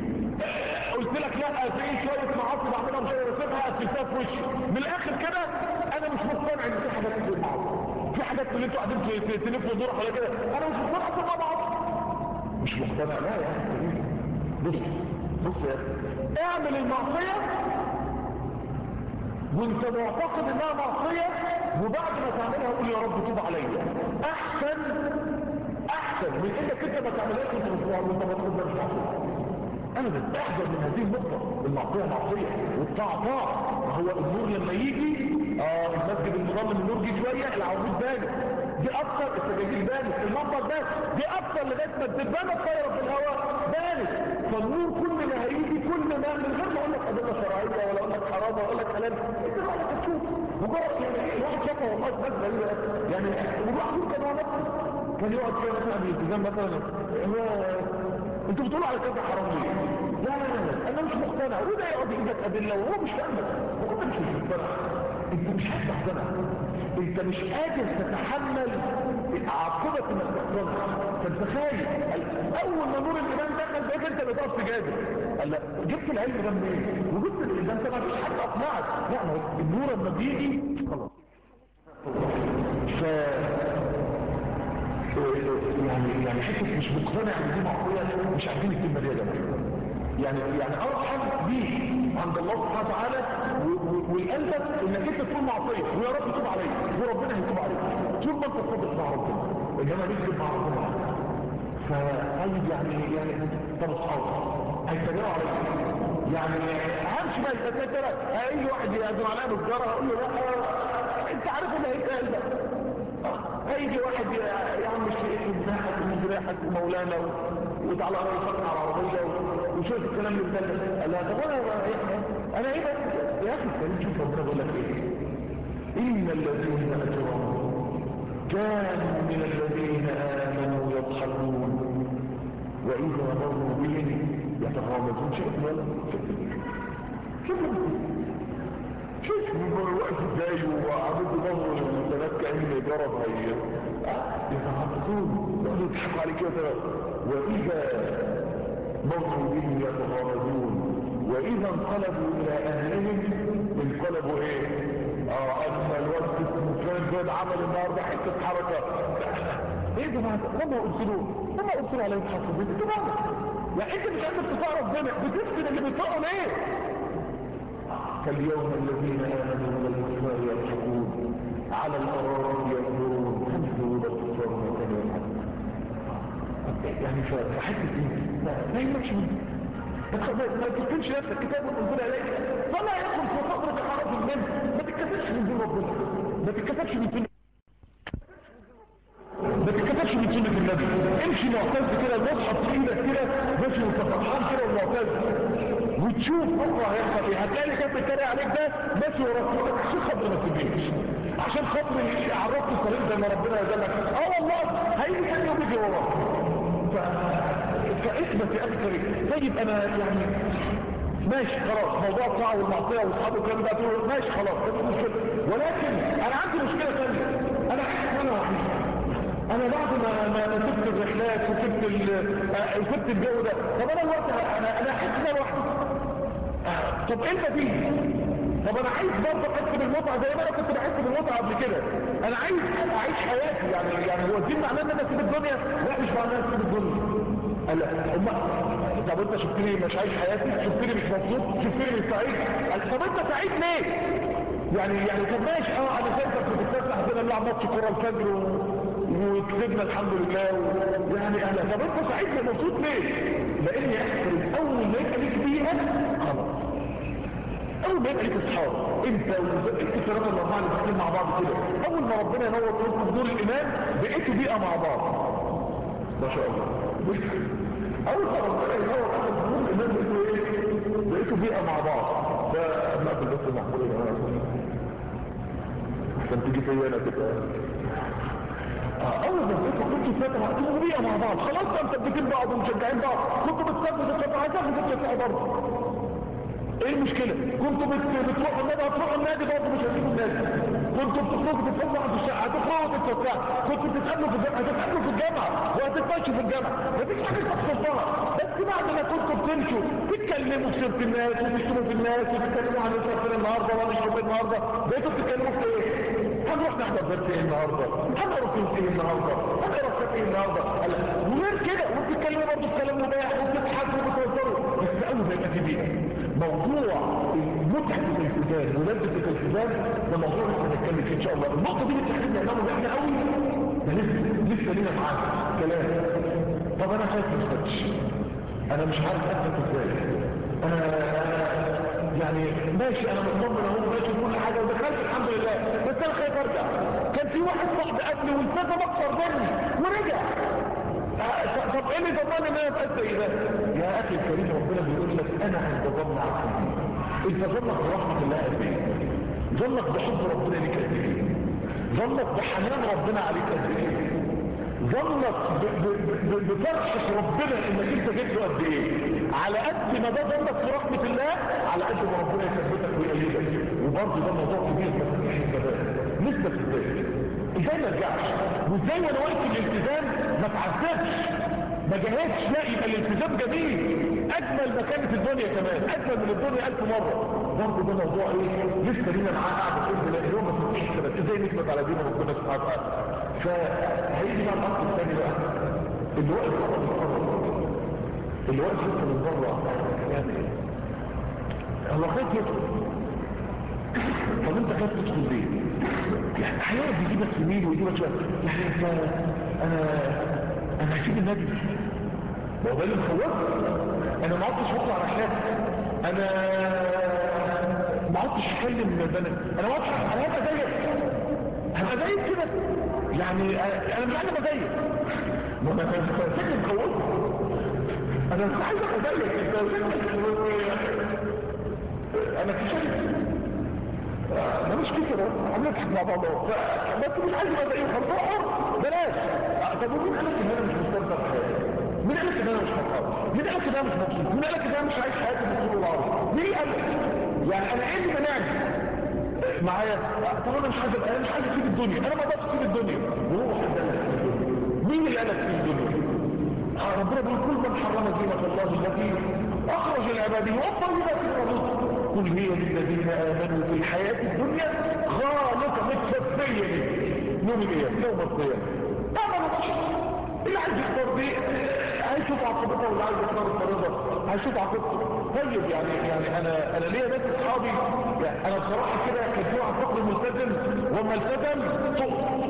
Speaker 1: قلت لك لا في شويه معاصي بعملها مش قادر اسيبها قفلتها في وشي من الاخر كده انا مش مقتنع ان في حاجات كتير معاصي في حاجات اللي انتوا قاعدين تلفوا دور على كده انا مش مقتنع تبقى معاصي مش مقتنع لا يا اخي بص بص يا اخي اعمل المعصيه وانت معتقد انها معصيه وبعد ما تعملها قول يا رب توب عليا احسن احسن من انك انت ما تعملهاش وانت مش وانت ما تقدر مش معصيه ابدا احذر من هذه النقطه المعصيه معصيه والطاعه طاعه ما هو النور لما يجي اه المسجد المظلم النور جه شويه العواميد بانت دي اكتر السجاجيل بانت المنبر ده دي اكتر لغايه ما الدبانه طايره في الهواء بانت فالنور كل ما هيجي كل ما من غير ما اقول لك ادله شرعيه ولا اقول لك حرام ولا اقول لك حلال انت بقى هتشوف مجرد يعني الواحد شافه والله بس غريبه يعني الواحد كان هو نفسه كان يقعد كده مثلا بالالتزام مثلا انتوا بتقولوا على كذا حرام ليه لا لا لا انا مش مقتنع وده يقعد يجيب لك ادله وهو مش فاهمك وانت مش مقتنع انت مش عايز تقتنع انت مش قادر تتحمل عاقبه انك تقتنع فانت خايف اول ما نور الايمان دخل بقيت انت اللي تقف تجادل قال لا جبت العلم ده منين وجبت الايمان ده ما فيش حد اقنعك لا ما هو النور لما بيجي خلاص ف يعني يعني حته مش مقتنع ان دي معصيه مش عارفين الكلمه دي يا جماعه يعني يعني ارحم بيك عند الله سبحانه وتعالى والقلبك انك انت تكون معصيه ويا رب يتوب عليك وربنا هيتوب عليك طول ما انت صادق مع ربنا انما نكذب مع ربنا فطيب يعني يعني طب اصحابي هيتجروا عليك يعني همشي بقى يتجرى اي واحد يقدم عليا بالجاره اقول له لا انت عارف اللي هيتقال ده هيجي واحد يا عم الشيخ ابنحك ومزرحك ومولانا وتعالى يفكر على العربية وشوف الكلام اللي بتاعك قال لها طب انا انا ايه بس يا اخي الكريم شوف ربنا بيقول لك ايه ان الذين اجرموا كانوا من الذين امنوا يضحكون واذا مروا بهم يتغامزون شوف ولا شوف شوف الوقت ازاي وعملت نظر للمسلمات كأن جرب هي يتحققون يقعدوا يضحكوا عليك كده واذا مروا بهم يتغامزون واذا انقلبوا الى اهلهم انقلبوا ايه اه اما الوقت فلان زاد عمل النهارده حته حركه ايه ده هم قلتلوا هم قلتلوا على يتحفظين انتوا يعني انت مش قادر تطاع ربنا بتفتن اللي بيطاعوا ليه فاليوم الذين آمنوا والكفار يضحكون على الأرائك ينظرون تنزلوا الأبصار وكانوا يضحكون يعني فحته ما يمكش منه ما تكتبش نفسك كتاب وتنزل عليك فلا يدخل في صدرك حرج منه ما تتكتبش من دين ربنا ما تتكتبش من دين ما تتكتبش من سنة النبي امشي معتز كده المصحف في ايدك كده ماشي وانت فرحان كده ومعتز وتشوف بكره هيحصل ايه هتلاقي اللي كان بيتريق عليك ده ماشي وراك عشان خاطر ما تسيبنيش عشان خاطر عرفت الطريق زي ما ربنا يدلك اه والله هيجي تاني يوم يجي وراك ف... فاثبت يا اخي الكريم طيب انا يعني ماشي خلاص موضوع الطاعه والمعصيه واصحابه والكلام ده تقول ماشي خلاص مش مشكله ولكن انا عندي مشكله ثانيه انا حاسس ان انا وحيد انا بعد ما ما سبت الرحلات وسبت وسبت الجو ده طب انا الوقت انا انا احس ان انا لوحدي طب انت دي طب انا عايز برضه احس بالمتعه زي ما انا كنت بحس بالمتعه قبل كده انا عايز اعيش حياتي يعني يعني هو الدين معناه ان انا اسيب الدنيا لا مش معناه اسيب الدنيا قال لا أما طب انت شفتني مش عايش حياتي شفتني مش مبسوط شفتني مش سعيد قال طب انت سعيد ليه يعني يعني طب ماشي اه انا شايفك بتتفسح كده نلعب ماتش كوره الفجر و... وكسبنا الحمد لله و... يعني اهلا طب انت سعيد مبسوط ليه لان يحصل اول ما يبقى ليك بيئه خلاص اول ما يبقى ليك اصحاب انت انت الثلاثه الاربعه اللي قاعدين مع بعض كده اول ما ربنا ينور قلوبكم بدور الايمان بقيتوا بيئه مع بعض ما شاء الله اول ما ربنا ينور قلوبكم بدور الايمان بقيتوا ايه بقيتوا بيئه مع بعض ده ما في بس محمود عشان تيجي فيا انا كده اول ما بقيتوا كنتوا ثلاثه هتبقوا بيئه مع بعض خلاص بقى مثبتين بعض ومشجعين بعض كنتوا بتثبتوا بتثبتوا هتاخدوا تشجعوا برضه ايه المشكلة كنتوا بت... بتروحوا النادي هتروحوا النادي برضه مش هتيجوا النادي كنتوا بتخرجوا تتفسحوا في الشارع هتخرجوا تتفسحوا كنتوا بتتقابلوا في الجامعة هتتقابلوا في الجامعة وهتتمشوا في الجامعة مفيش حاجة تخسرها بس بعد ما كنتوا بتمشوا تتكلموا في سيرة الناس وتشتموا في الناس وتتكلموا عن السفر النهارده ولا نشرب النهارده بقيتوا بتتكلموا في ايه؟ هنروح نحضر درس ايه النهارده؟ هنروح ايه النهارده؟ هنروح ايه النهارده؟ وغير كده وبتتكلموا برضه كلام مباح وبتضحكوا وبتهزروا بس اول ما يبقى في بيئة موضوع متعة الالتزام ولذة الالتزام ده موضوع لسه هنتكلم فيه ان شاء الله النقطة دي بالتحديد نعمله احنا قوي ده لسه لسه لينا معاك كلام طب انا خايف ما اثبتش انا مش عارف اثبت ازاي انا يعني ماشي انا مطمن اهو ماشي كل حاجه ودخلت الحمد لله بس انا خايف ارجع كان في واحد صاحبي قبلي والتزم اكتر مني ورجع طب ايه اللي ضمن ان انا ابقى زي ده يا اخي الكريم ربنا بيقول لك انا هتضمن عقلي انت ظنك برحمه الله قد ايه ظنك بحب ربنا ليك قد ايه ظنك بحنان ربنا عليك قد ايه ظنك بفرحة ربنا انك انت جبته قد ايه على قد ما ده ظنك في رحمة الله على قد ما ربنا يثبتك ويقلبك وبرضه ده موضوع كبير تفتح الشباب لسه ازاي ازاي ما ارجعش وازاي وانا واقف الالتزام ما تعذبش ما جاهدش لا يبقى الالتزام جميل اجمل مكان في الدنيا كمان اجمل من الدنيا الف مرة برضه ده موضوع ايه لسه لينا معاه قاعدة كل لا يوم ما تفتحش الشباب ازاي نثبت على دين ربنا سبحانه وتعالى فهيجي بقى الأصل الثاني بقى اللي واقف بره من بره اللي واقف لسه من بره يعني هو خايف يدخل طب انت خايف تدخل ليه؟ يعني احيانا بيجيبك يمين ويجيبك شويه يعني انت انا انا هسيب النادي ما هو ده اللي مخوفني انا ما عدتش بطلع رحلات انا ما عدتش اتكلم بنات انا ما عدتش انا هبقى زيك هبقى زيك كده يعني انا مش عايز ابقى زيك ما انا فاكر مخوفني انا مش عايز ابقى زيك انت انا كشفت انا مش كده هنضحك مع بعض بس مش عايز ابقى زيك هنروح بلاش طب ومين قال لك ان انا مش مستمتع بحياتي مين قال لك ان انا مش فرحان مين قال لك ان انا مش مبسوط مين قال لك ان انا مش عايش حياتي بالطول والعرض مين قال لك يعني انا ايه اللي منعني معايا طب انا مش عايز انا مش عايز اسيب الدنيا انا ما اقدرش اسيب الدنيا وهو حد قال لك مين اللي قال لك تسيب الدنيا ربنا بيقول كل من حرم زينة الله التي اخرج لعباده والطيبات من الرزق قل هي للذين امنوا في الحياة الدنيا خالصة متفسية يوم القيامة يوم القيامة اعملوا بشر اللي عايز يختار دي هيشوف عقبته واللي عايز يختار الطريقة هيشوف عقبته طيب يعني يعني انا انا ليا ناس اصحابي يعني انا بصراحة كده كان في واحد فقر ملتزم وما التزم طق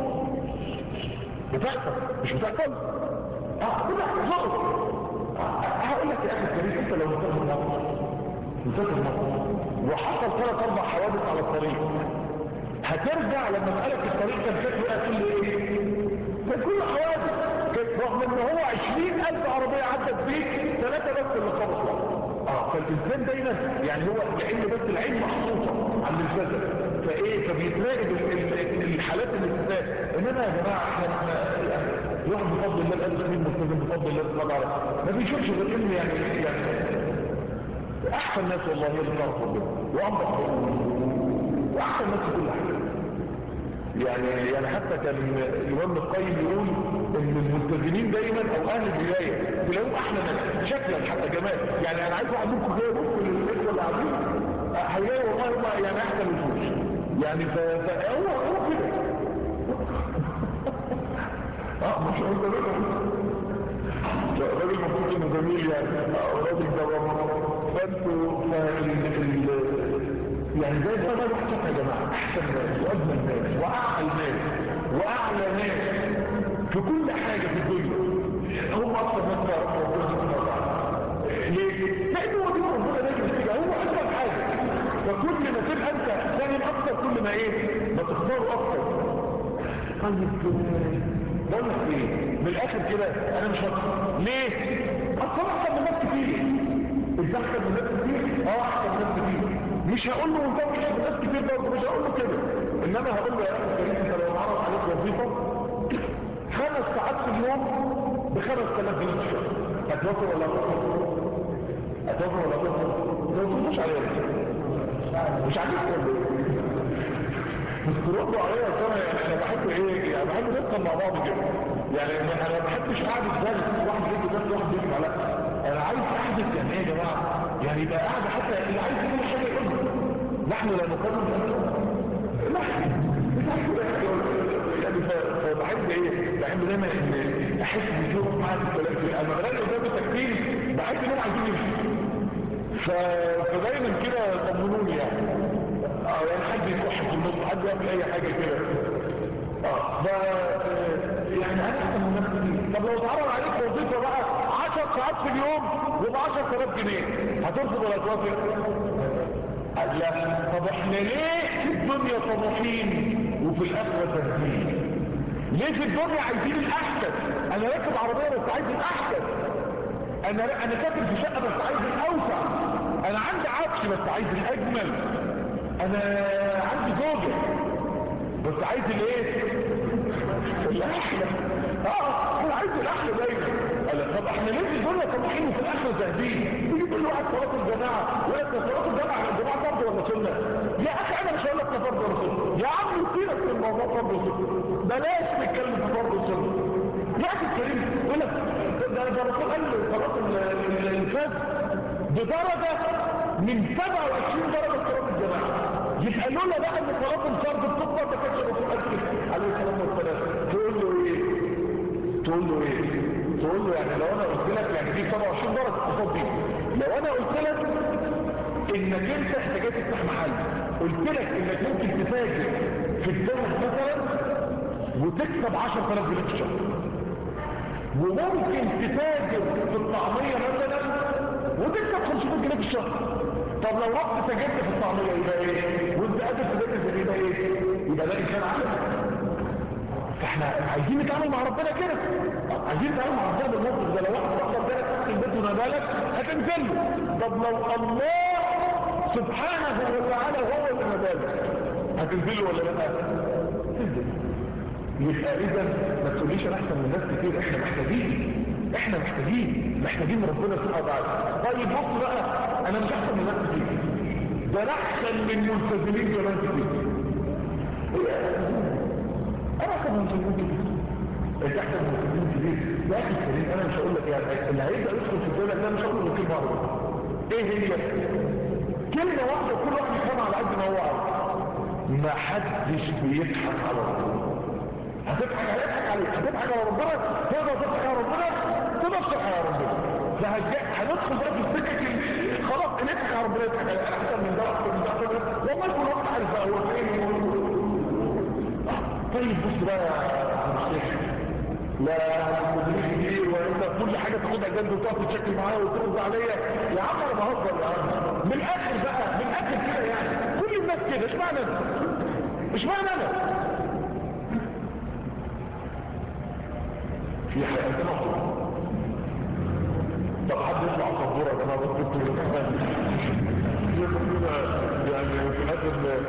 Speaker 1: بتحصل مش بتحصل اه بتحصل طق هقول لك يا اخي الكريم انت لو مسافر مصر مسافر مصر وحصل ثلاث اربع حوادث على الطريق هترجع لما اسالك الطريق كان شكله ايه تقول لي ايه كان كل حوادث رغم ان هو عشرين الف عربية عدت بيك ثلاثة بس اللي خبطوا اه فالانسان دايما يعني هو لان بس العين محطوطة عند الجسد فايه فبيتراقب الحالات الاستثناء انما يا جماعة احنا يعني الواحد بفضل الله الالف سنين مستخدم بفضل الله سبحانه وتعالى ما بيشوفش غير ان يعني يعني احسن ناس والله هي اللي تعرف ربنا وانضف واحسن ناس في كل حاجه يعني يعني حتى كان الامام القيم يقول ان الملتزمين دايما او اهل الولايه تلاقوهم احلى ناس شكلا حتى جمال يعني انا عايز واحد منكم جاي يبص للاخوه اللي قاعدين هيلاقي والله هم يعني احسن وشوش يعني فهو هو كده اه مش قلت لكم الراجل المفروض انه جميل يعني الراجل ده فانتوا يعني زي ده ما بحثك يا جماعة احسن ناس واجمل ناس واعلى ناس واعلى ناس في كل حاجة في الدنيا هم اكثر ناس تعرف ربنا سبحانه وتعالى ليه؟ لانه هو دي ربنا ناجم فيها هو احسن حاجة فكل ما تبقى انت فاهم اكتر كل ما ايه؟ ما تختاره اكتر طيب بقول لك ايه؟ من الاخر كده انا مش هكتر ليه؟ اصلا احسن من ناس كتير ازاي احسن من ناس كتير؟ اه احسن من ناس كتير مش هقول له انت مش ناس كتير برضه مش هقول له كده انما هقول له يا اخي الكريم انت لو عرض عليك وظيفه خمس ساعات في اليوم ب 5000 جنيه في الشهر هتوافق ولا هتوافق؟ هتوافق ولا هتوافق؟ ما توافقوش عليا مش عارف بس تردوا عليا انا يعني انا بحب ايه يعني بحب ندخل مع بعض كده يعني انا ما بحبش قعده درس واحد يجي درس واحد يجي لا انا عايز احدث يعني ايه يا جماعه يعني يبقى قاعده حتى اللي عايز يقول حاجه يقول نحن لا نقرر نحن يعني فبحب ايه بحب دايما ان احس بجوع معاك الكلام في اما بلاقي قدام التكتيل بحس انهم عايزين يمشوا فدايما كده طمنوني يعني اه يعني حد يكح في النص حد يعمل اي حاجه كده اه ف يعني انا احسن من نفسي طب لو اتعرض عليك وظيفه بقى 10 ساعات في اليوم وب 10000 جنيه هترفض ولا توافق؟ قال لا طب احنا ليه في الدنيا طموحين وفي الاخره تهديد ليه في الدنيا عايزين الاحسن انا راكب عربيه بس عايز الاحسن انا انا ساكن في شقه بس عايز الاوسع انا عندي عفش بس عايز الاجمل انا عندي زوجه بس عايز الايه الاحلى اه انا عايز الاحلى دايما قال طب احنا ليه في الدنيا طموحين وفي الاخره زاهدين يجي كل واحد صلاه الجماعه يقول لك صلاه الجماعه الجماعه فرض ولا سنه يا اخي انا مش هقول لك فرض ولا سنه يا عم نسيبك في الموضوع فرض وسنه بلاش نتكلم في فرض وسنه يا اخي الكريم يقول لك ده ده الرسول قال صلاه الفجر بدرجه من 27 درجه صلاه الجماعه يبقى لولا بقى ان صلاه الفرض بتطلع ما كانش الرسول قال كده عليه الصلاه والسلام تقول له تقول له ايه تقول له يعني لو انا قلت لك يعني دي 27 درجه اقتصاد دي لو انا قلت لك انك انت احتاجات تفتح محل قلت لك انك ممكن تتاجر في الذهب مثلا وتكسب 10000 جنيه في الشهر وممكن تتاجر في الطعميه مثلا وتكسب 500 جنيه في الشهر طب لو رحت تاجرت في الطعميه يبقى ايه وانت قادر تذاكر يبقى ايه يبقى ده انسان عالم فاحنا عايزين نتعامل مع ربنا كده عايزين نتعامل مع ربنا بالموقف ده لو واحد ربنا بالك تحت البيت ونبالك هتنزل له طب لو الله سبحانه وتعالى هو اللي نبالك هتنزل له ولا لا تنزل يبقى اذا ما تقوليش انا احسن من ناس كتير احنا محتاجين احنا محتاجين محتاجين ربنا سبحانه وتعالى طيب بص بقى انا مش احسن من ناس كتير ده انا احسن من ملتزمين كمان كتير انا احسن من ملتزمين كتير انت احسن من ملتزمين كتير يا اخي الكريم انا مش هقول لك يعني اللي هيبدا يدخل في الدوله ده مش هقول له كلمه واحده ايه هي كلمه واحده كل واحد يفهمها على قد ما هو عايز ما حدش بيضحك على ربنا هتضحك عليه هتضحك عليه هتضحك على ربنا تقدر تضحك على ربنا تقدر تضحك على ربنا فهندخل بقى في السكه خلاص نضحك على ربنا يضحك عليه احسن من ده احسن من ده احسن من ده والله كل واحد عارف بقى هو فين طيب بص بقى يا شيخ لا مدريش كتير وانت كل حاجه تاخدها جنب وتقعد تتشكل معايا وترد عليا يا عم انا بهزر يا عم من الاخر بقى من الاخر كده يعني كل الناس كده اشمعنى انا اشمعنى انا في حياتنا طب حد يطلع صبورة كما قلت يعني في هذا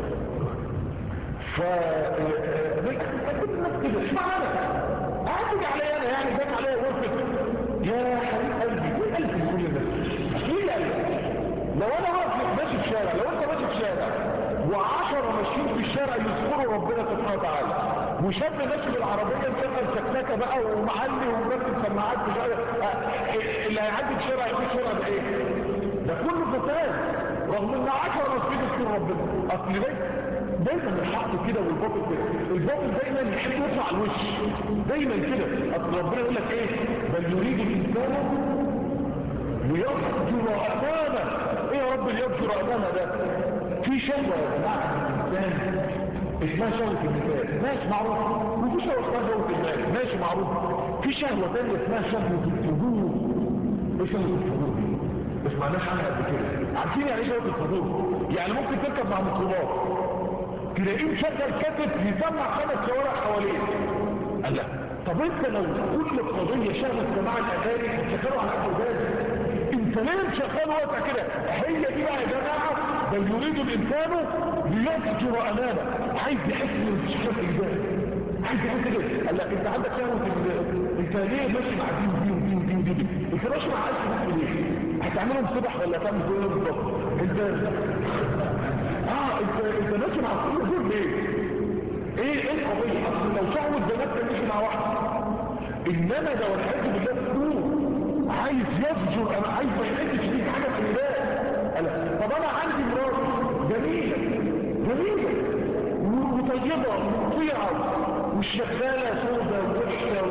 Speaker 1: ف كل الناس كده اشمعنى انا اعتج علي انا يعني جات عليا غرفة يا حبيب قلبي مين قلبي كل الناس مين قلبي لو انا واقف ماشي في شارع لو انت ماشي في شارع وعشرة ماشيين في الشارع يذكروا ربنا سبحانه وتعالى وشاب ماشي بالعربية مشغل سكسكة بقى ومعلي ومركب سماعات مش عارف اللي هيعدي في الشارع يقول الشارع ده ايه؟ ده كله فساد رغم ان عشرة ماشيين يذكروا ربنا اصل ليه؟ دايما الحق كده والباطل كده الباطل دايما يحب يطلع على الوش دايما كده اصل ربنا يقول لك ايه؟ بل يريد الانسان ليفجر امامه ايه يا رب ليفجر امامه ده؟ في شهوة يا جماعة الإنسان اسمها شهوة النساء ماشي معروف وفي شهوة اسمها شهوة المال ماشي معروف في شهوة تانية اسمها شهوة الفجور ايه شهوة الفجور دي؟ بس معناش عنها قبل كده عارفين يعني ايه شهوة الفجور؟ يعني ممكن تركب مع ميكروباص تلاقيه مشغل كاتب يسمع خمس شوارع حواليه قال لا طب انت لو كل قضية شغلت جماعة الاغاني هتشغلوا على الاولاد انت ليه مشغل وقتها كده هي دي بقى يا جماعة بل يريد الانسان ليفجر امامه عايز يحس ان مفيش حاجه في ايديه عايز يحس كده قال لك انت عندك شهوه انت ليه ماشي مع دي ودي ودي ودي ودي ودي انت ماشي مع عايز تحس ليه هتعملهم صبح ولا تعمل كل بالظبط انت اه انت انت ماشي مع كل دول ليه ايه ايه القضيه اصل لو شهوه بنات كان ماشي مع واحده انما لو الحاج بالله تقول عايز يفجر انا عايز ما يحسش فيك حاجه في ايديه طب انا عندي مرات جميلة جميلة وطيبة ومطيعة مش شغالة سودة ووحشة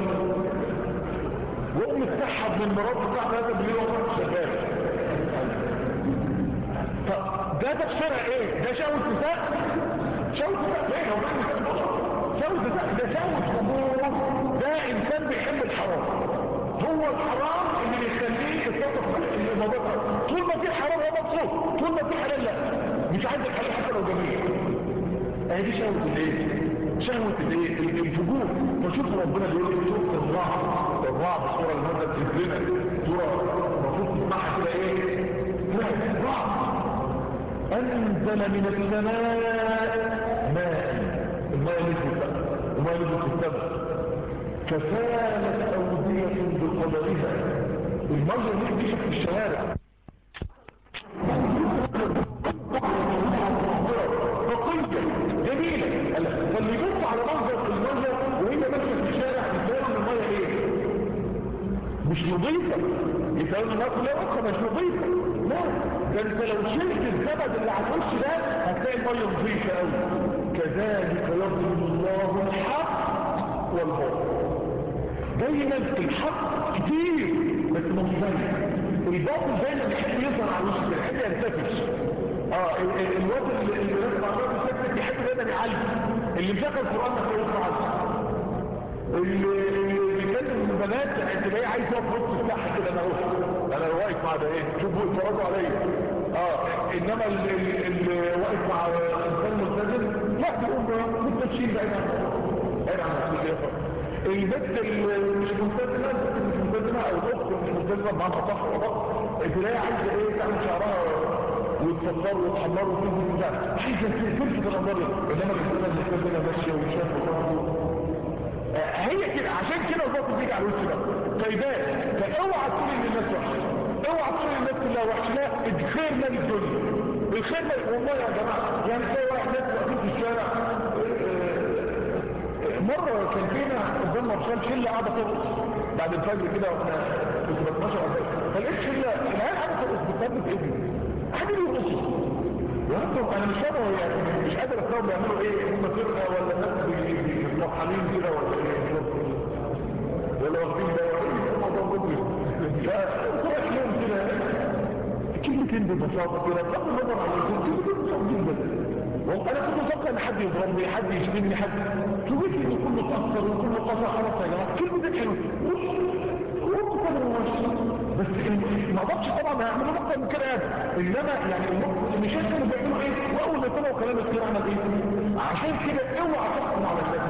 Speaker 1: وأم تسحب من مرات بتاعت هذا بالليل وقت شغالة فده ده بسرعة ايه؟ ده شهوة نساء؟ شهوة نساء ليه؟ لو بعد شهوة نساء ده شهوة حضور ده إنسان بيحب الحرام هو الحرام اللي بيخليه يتصرف الموضوع طول ما في حرام هو مبسوط طول ما في حلال لا مش عايز الحلال حتى لو جميل اهي دي شهوة الايه شهوة الايه الفجور فشوف ربنا بيقول لي سورة الرعد الرعد الصورة اللي نزلت في الدنيا سورة المفروض تسمعها كده ايه الرعد انزل من السماء ماء الماء نزل بقى الماء نزل في السماء فسالت أودية بقدرها المية دي في الشوارع نقية جميلة فاللي يبص على منظر المية وهي ماشية في الشارع يتبين ان المية ايه؟ مش نظيفة يتبين ان المية اصلا مش نظيفة لا ده انت لو شلت الزبد اللي على الوش ده هتلاقي المية نظيفة قوي كذلك يضرب الله الحق والباطل دايما الحق كتير بس مش باين الباطل دايما يحب يظهر على الوش كده يحب يرتفش اه ال- ال- الواد اللي اللي رفع الراجل سكت يحب دايما يعلم اللي مشغل القران ما يطلع اللي اللي بيتكلم البنات تلاقيه عايز يقف في نص الساحه كده انا اهو انا واقف مع ده ايه شوفوا اتفرجوا عليا اه انما اللي, اللي- اللي واقف مع انسان ملتزم لا بيقوم متمشيين بعيد عن بعيد عن الخلافه البنت اللي مش ملتزمه البنت اللي مش ملتزمه او الاخت اللي مش ملتزمه بمعنى صح وغلط تلاقيها عايزه ايه تعمل شعرها وتصدر وتحمر وتنزل بتاع عايزه تلفت الانظار انما الانسان الملتزمه ماشيه وشاف وصاحبه هي كده عشان كده الظابط بيجي على الوش ده طيبات فاوعى تقول ان الناس وحشه اوعى تقول ان الناس كلها وحشه لا الخير مال الدنيا الخير مال والله يا جماعه يعني تلاقي واحد ناس واقفين في الشارع آه، مره كان فينا قدام مرشال شله قاعده ترقص بعد الفجر كده واحنا كنت بتمشى فلقيت شله العيال قاعده ترقص بتثبت ابني قاعدين يرقصوا وانتم انا مش فاهم هو يعني مش قادر افهم بيعملوا ايه هم فرقه ولا ناس بي- بي- مرحلين كده ولا ايه ولا واخدين دواء الموضوع مجرم ففرق لهم كده كلمتين ببساطه كده بغض النظر عن الكل كلمتين بسيطين جدا وانا كنت متوقع ان حد يضربني حد يشتمني حد تقول ان كله تاثر وكله قصر خلاص يا جماعه كلمتين حلوه وانتوا كده بس ال- ما اقدرش طبعا هيعملوا اكتر من كده يعني انما يعني الم- مش كانوا بيعملوا ايه واول ما طلعوا كلام الخير عمل ايه عشان كده اوعى تحكم على الناس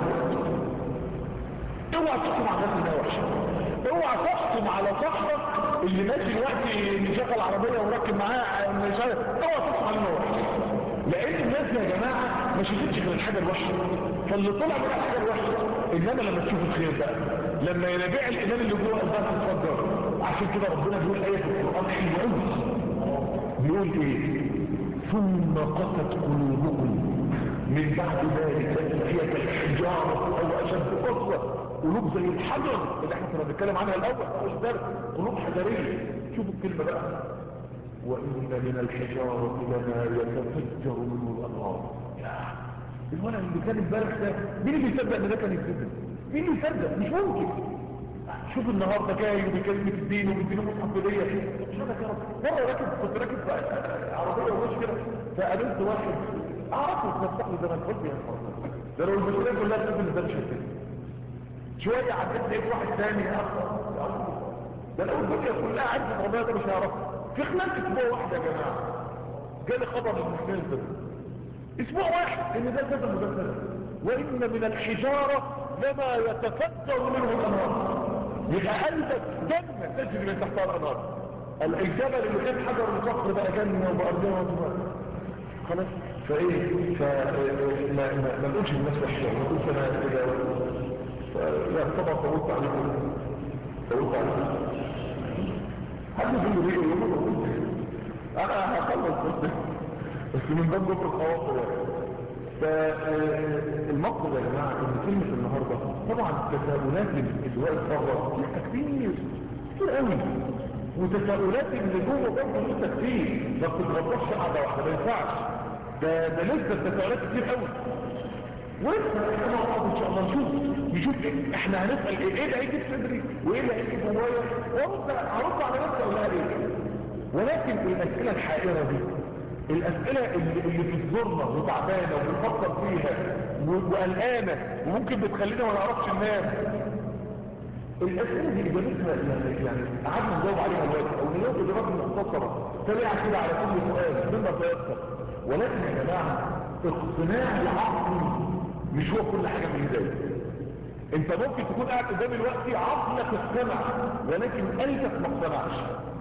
Speaker 1: اوعى تحكم على الناس انها وحشه اوعى تحكم على صاحبك اللي ماشي دلوقتي مشغل عربيه وراكب معاه مش عارف اوعى تحكم عليه انه وحش لان الناس يا جماعه ما شافتش غير الحاجه الوحشه فاللي طلع منها الحاجه الوحشه انما لما تشوف الخير بقى لما ينابيع الايمان اللي جوه قلبها تتفجر عشان كده ربنا بيقول ايه في القران حلوه قوي بيقول ايه ثم قست قلوبكم من بعد ذلك هي كالحجارة او اشد قسوة قلوب زي الحجر اللي احنا كنا بنتكلم عنها الاول اول درس قلوب حجرية شوفوا الكلمة بقى وان من الحجارة لما يتفجر منه الانهار يا الولد اللي كان امبارح ده مين اللي يصدق ان ده كان يتفجر مين اللي يصدق مش ممكن شوف النهارده جاي وبيكلمني في الدين وبيديني مصحف هديه سبحانك يا رب مره راكب كنت راكب في عربيه وماشي كده فقابلت واحد اعرفه اتنصح لي ده انا قلت يا فرحان ده لو المسؤوليه كلها تشوف ان ده مش هتفهم شويه عديت لقيت واحد ثاني اخر ده لو الدنيا كلها عدت الربيع ده مش هيعرفها في خلال اسبوع واحد يا جماعه جالي خبر من المسلمين ده اسبوع واحد ان ده كذا مدرسة وان من الحجارة لما يتفجر منه الانهار يبقى قلبك جنة تجري من تحتها الانهار الجبل اللي كان حجر الصخر بقى جنة وبأرضها وبأرضها خلاص فايه ف ما ما ما نقولش الناس وحشه ما نقولش انا كده ف- لا طبعا طولت عليكم طولت عليكم حد يقول لي ايه يوم ما قلت انا هخلص بس بس من باب جبر الخواطر يعني فالمقصد يا جماعه ان كلمه النهارده طبعا التساؤلات اللي واقف بره لسه كتير كتير قوي وتساؤلات اللي جوه برضه لسه كتير ما بتتغطاش قاعده واحده ما ينفعش ده ده لسه التساؤلات كتير قوي ولسه احنا مع بعض ان شاء الله نشوف نشوف إيه؟ احنا هنسال ايه ايه اللي هيجي في صدري وايه اللي هيجي جوايا وارد هرد على نفسي ولا ايه ولكن الاسئله الحائره دي الاسئله اللي, اللي بتزورنا وتعبانه وبنفكر فيها و- وقلقانه وممكن بتخلينا ما نعرفش ننام الاسئله دي اجابتها يعني يعني قعدنا نجاوب عليها دلوقتي او نجاوب اجابات مختصره سريعه كده على كل سؤال مما تيسر ولكن يا جماعه اقتناع العقل مش هو كل حاجه في الهدايه انت ممكن تكون قاعد قدامي دلوقتي عقلك اقتنع ولكن قلبك ما اقتنعش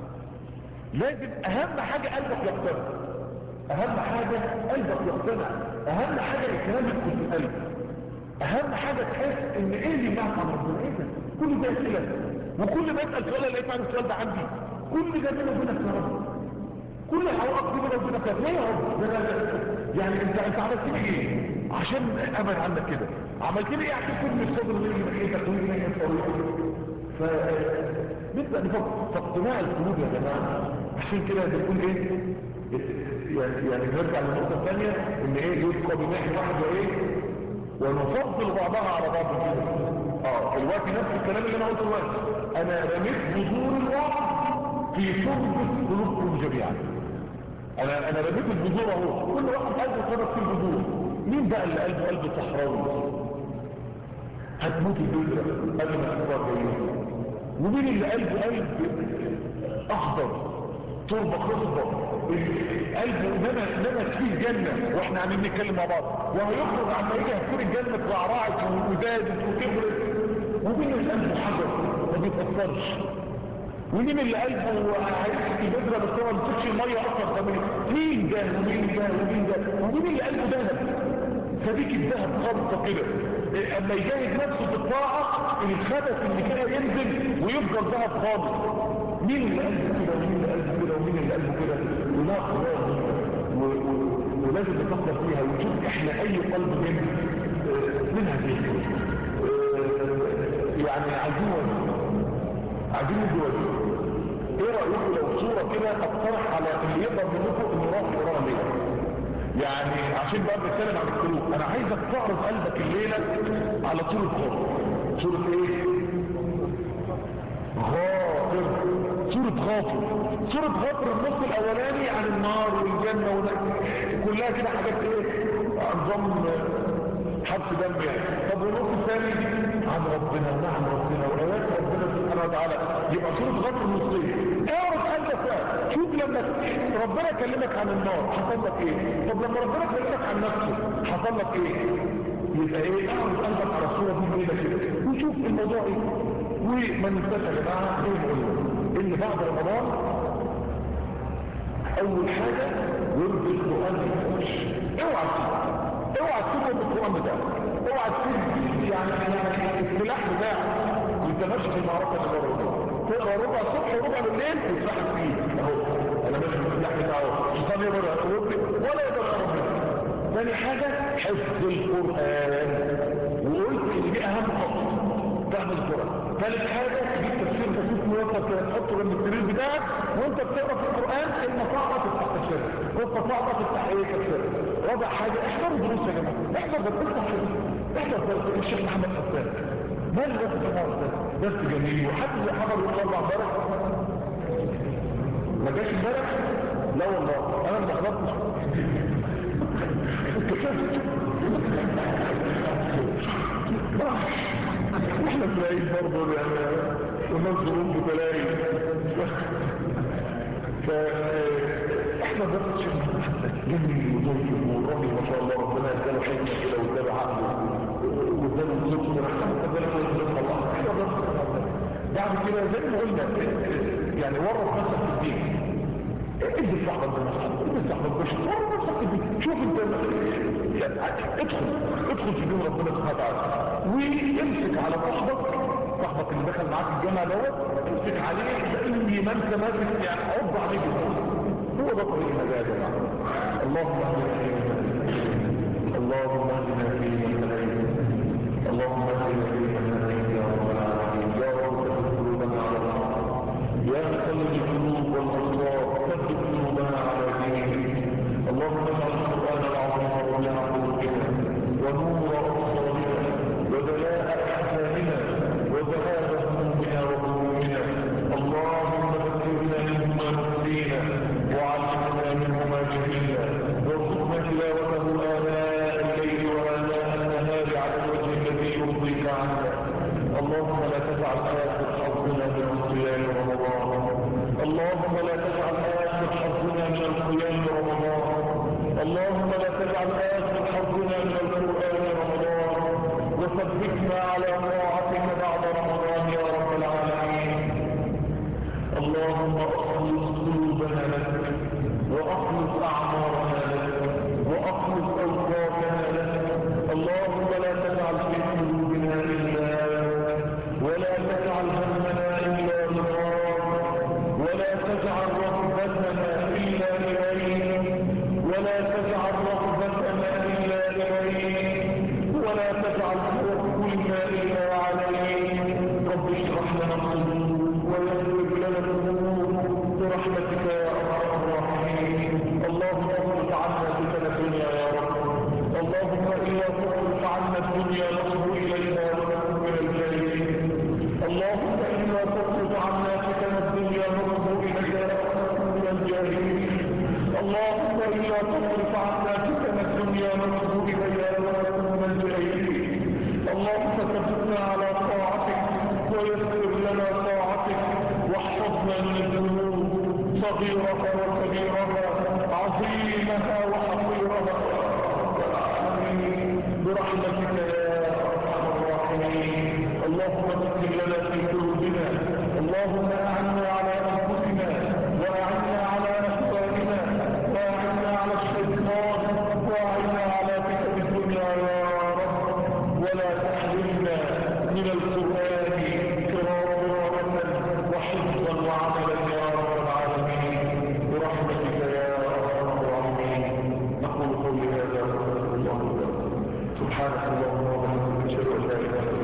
Speaker 1: لازم اهم حاجه قلبك يقتنع اهم حاجه قلبك يقتنع اهم حاجه الكلام يدخل في القلب اهم حاجه تحس ان ايه اللي يمنعك عن ربنا ايه ده كل ده اسئله وكل ما اسال سؤال الاقي فعلا السؤال ده عندي كل ده بيني وبينك يا رب كل الحوارات دي بيني وبينك يا رب ليه يا رب ده أنا- يعني انت انت عملت لي ايه عشان ابعد عنك كده عملت لي ايه عشان كل الصدر اللي يجي ناحيتك ويجي ناحيه طريقك فنبدا نفكر فاقتناع القلوب يا جماعه عشان كده بنقول ايه يعني يعني نرجع للنقطه الثانيه ان ايه يلقى بماء واحد وايه ونفضل بعضها على بعض كده اه الوقت نفس الكلام اللي انا قلته دلوقتي انا رميت بذور الوعظ في تربة قلوبكم جميعا انا انا رميت البذور اهو كل واحد قلبه قرب في البذور مين بقى اللي قلبه قلب صحراوي هتموت الدنيا قبل ما تكبر جايين ومين اللي قلبه قلب اخضر تربه خصبه قلبه انما انما فيه جنه واحنا عاملين نتكلم مع بعض وهيخرج عما يجي هتكون الجنه ترعرعت وزادت وكبرت ومين اللي قلبه حجر ما بيتاثرش ومين اللي قلبه هيحكي بذره بس هو ما بتشي الميه اصلا كمان مين ده ومين ده ومين ده ومين اللي قلبه ذهب فديك الذهب خالصه كده اما يجاهد نفسه في الطاعه الخبث اللي كده ينزل ويفضل ذهب خالص مين اللي قلبه كده ومين اللي قلبه كده ومين اللي قلبه كده ولا خلاص ولازم نفكر فيها ونشوف احنا اي قلب من من هذه يعني عايزين عايزين نجوز ايه رأيكم لو صورة كده اقترح على اللي يقدر منكم انه يروح يقراها ليه يعني عشان بقى بنتكلم عن القلوب انا عايزك تعرض قلبك الليلة على صورة غافر صورة ايه غافر صورة غافر صورة غافر النص الاولاني عن النار والجنة كلها كده حاجات ايه نظام حبس دم يعني طب والنص الثاني عن ربنا ونعم ربنا وايات ربنا سبحانه وتعالى يبقى صورة غفر نصية اعرف قلبك بقى شوف لما ربنا كلمك عن النار حصل لك ايه طب لما ربنا كلمك عن نفسه حصل لك ايه يبقى ايه اعرف قلبك على الصورة دي ليلة كده وشوف الموضوع ايه وما ننساش يا جماعة زي ما قلنا ان بعد رمضان اول حاجة ورد القرآن اوعى اوعى تسيبه بالقرآن بتاعك اوعى تسيب يعني يعني السلاح بتاعك وانت ماشي في المعركة اللي بره تقرا ربع الصبح وربع بالليل وتسحب فيه اهو انا ماشي في السلاح بتاعه الشيطان يقدر يقرب ولا يقدر يقرب مني ثاني حاجة حفظ القرآن وقلت ان دي اهم خطوة فهم القرآن ثالث حاجة تجيب تفسير بسيط مرتب كده تحطه جنب السرير بتاعك وانت بتقرا في القرآن المصاعبة تفتح تفسير والتصاعبة تفتح ايه تفسير رابع حاجة احضروا دروس يا جماعة احضر بس افتح احضر درس الشيخ محمد حسان ما اللي درس الشيخ محمد حسان درس جميل وحد اللي حضر وطلع امبارح ما جاش امبارح لا والله انا ما حضرتش احنا تلاقيه برضه يعني الناس ظروف بتلاقي فاحنا بس جميل وطيب والراجل ما شاء الله ربنا يداله حكمه كده واداله عقله واداله صدق رحمه ربنا الله احنا بس بعد كده زي ما قلنا يعني ورط نفسك في الدين ادي صاحبك بنفسك ادي صاحبك بنفسك ورط نفسك في الدين شوف انت ادخل ادخل في دين ربنا سبحانه وتعالى وامسك على صاحبك صاحبك اللي دخل معاك الجامعه دوت امسك عليه زي ما انت ماسك يعني عض عليه بالظبط هو ده طريق النجاه يا جماعه اللهم اهدنا فيمن اللهم اهدنا فيمن هديت اللهم اهدنا فيمن هديت يا رب العالمين يا رب ثبت قلوبنا على الحق يا مقلب القلوب والابصار ثبت قلوبنا على دينك اللهم اجعل القران العظيم ربيع قلوبنا ونور ابصارنا وبلاء احزاننا وذهاب همومنا وغمومنا اللهم ذكرنا منه ما نسينا وعلمنا منه ما جهلنا وارزقنا تلاوته اناء الليل واناء النهار على الوجه الذي يرضيك عنك اللهم لا تجعل اخر حظنا من صيام رمضان اللهم لا تجعل اخر حظنا من القيام رمضان اللهم لا تجعل اخر حظنا من القران رمضان وثبتنا على طاعتك بعد رمضان يا رب العالمين اللهم اخلص قلوبنا لك واخلص اعمارنا لك واخلص اوقاتنا لك اللهم لا تجعل في قلوبنا الا ولا تجعل همنا الا رضاك ولا تجعل رغبتنا الا اليك ولا تجعل رغبتنا الا اليك ولا تجعل توكلنا الا عليك رب اشرح لنا الصدور ويسر لنا الامور برحمتك يا ارحم الراحمين اللهم اصرف عنا فتن الدنيا يا رب اللهم الا تصرف عنا الدنيا صغيرها وكبيرها عظيمها وحقيرها آمين برحمتك يا أرحم الراحمين اللهم اغفر لنا في قلوبنا اللهم أعنا على أنفسنا وأعنا على أخواننا وأعنا على الشيطان وأعنا على فتن الدنيا يا رب ولا تحرمنا من القرآن قراءة وحفظا وعملا يا رب العالمين برحمتك يا أرحم الراحمين نقول قولي هذا وأستغفر الله لكم سبحانك اللهم وبحمدك اشهد ان لا اله الا انت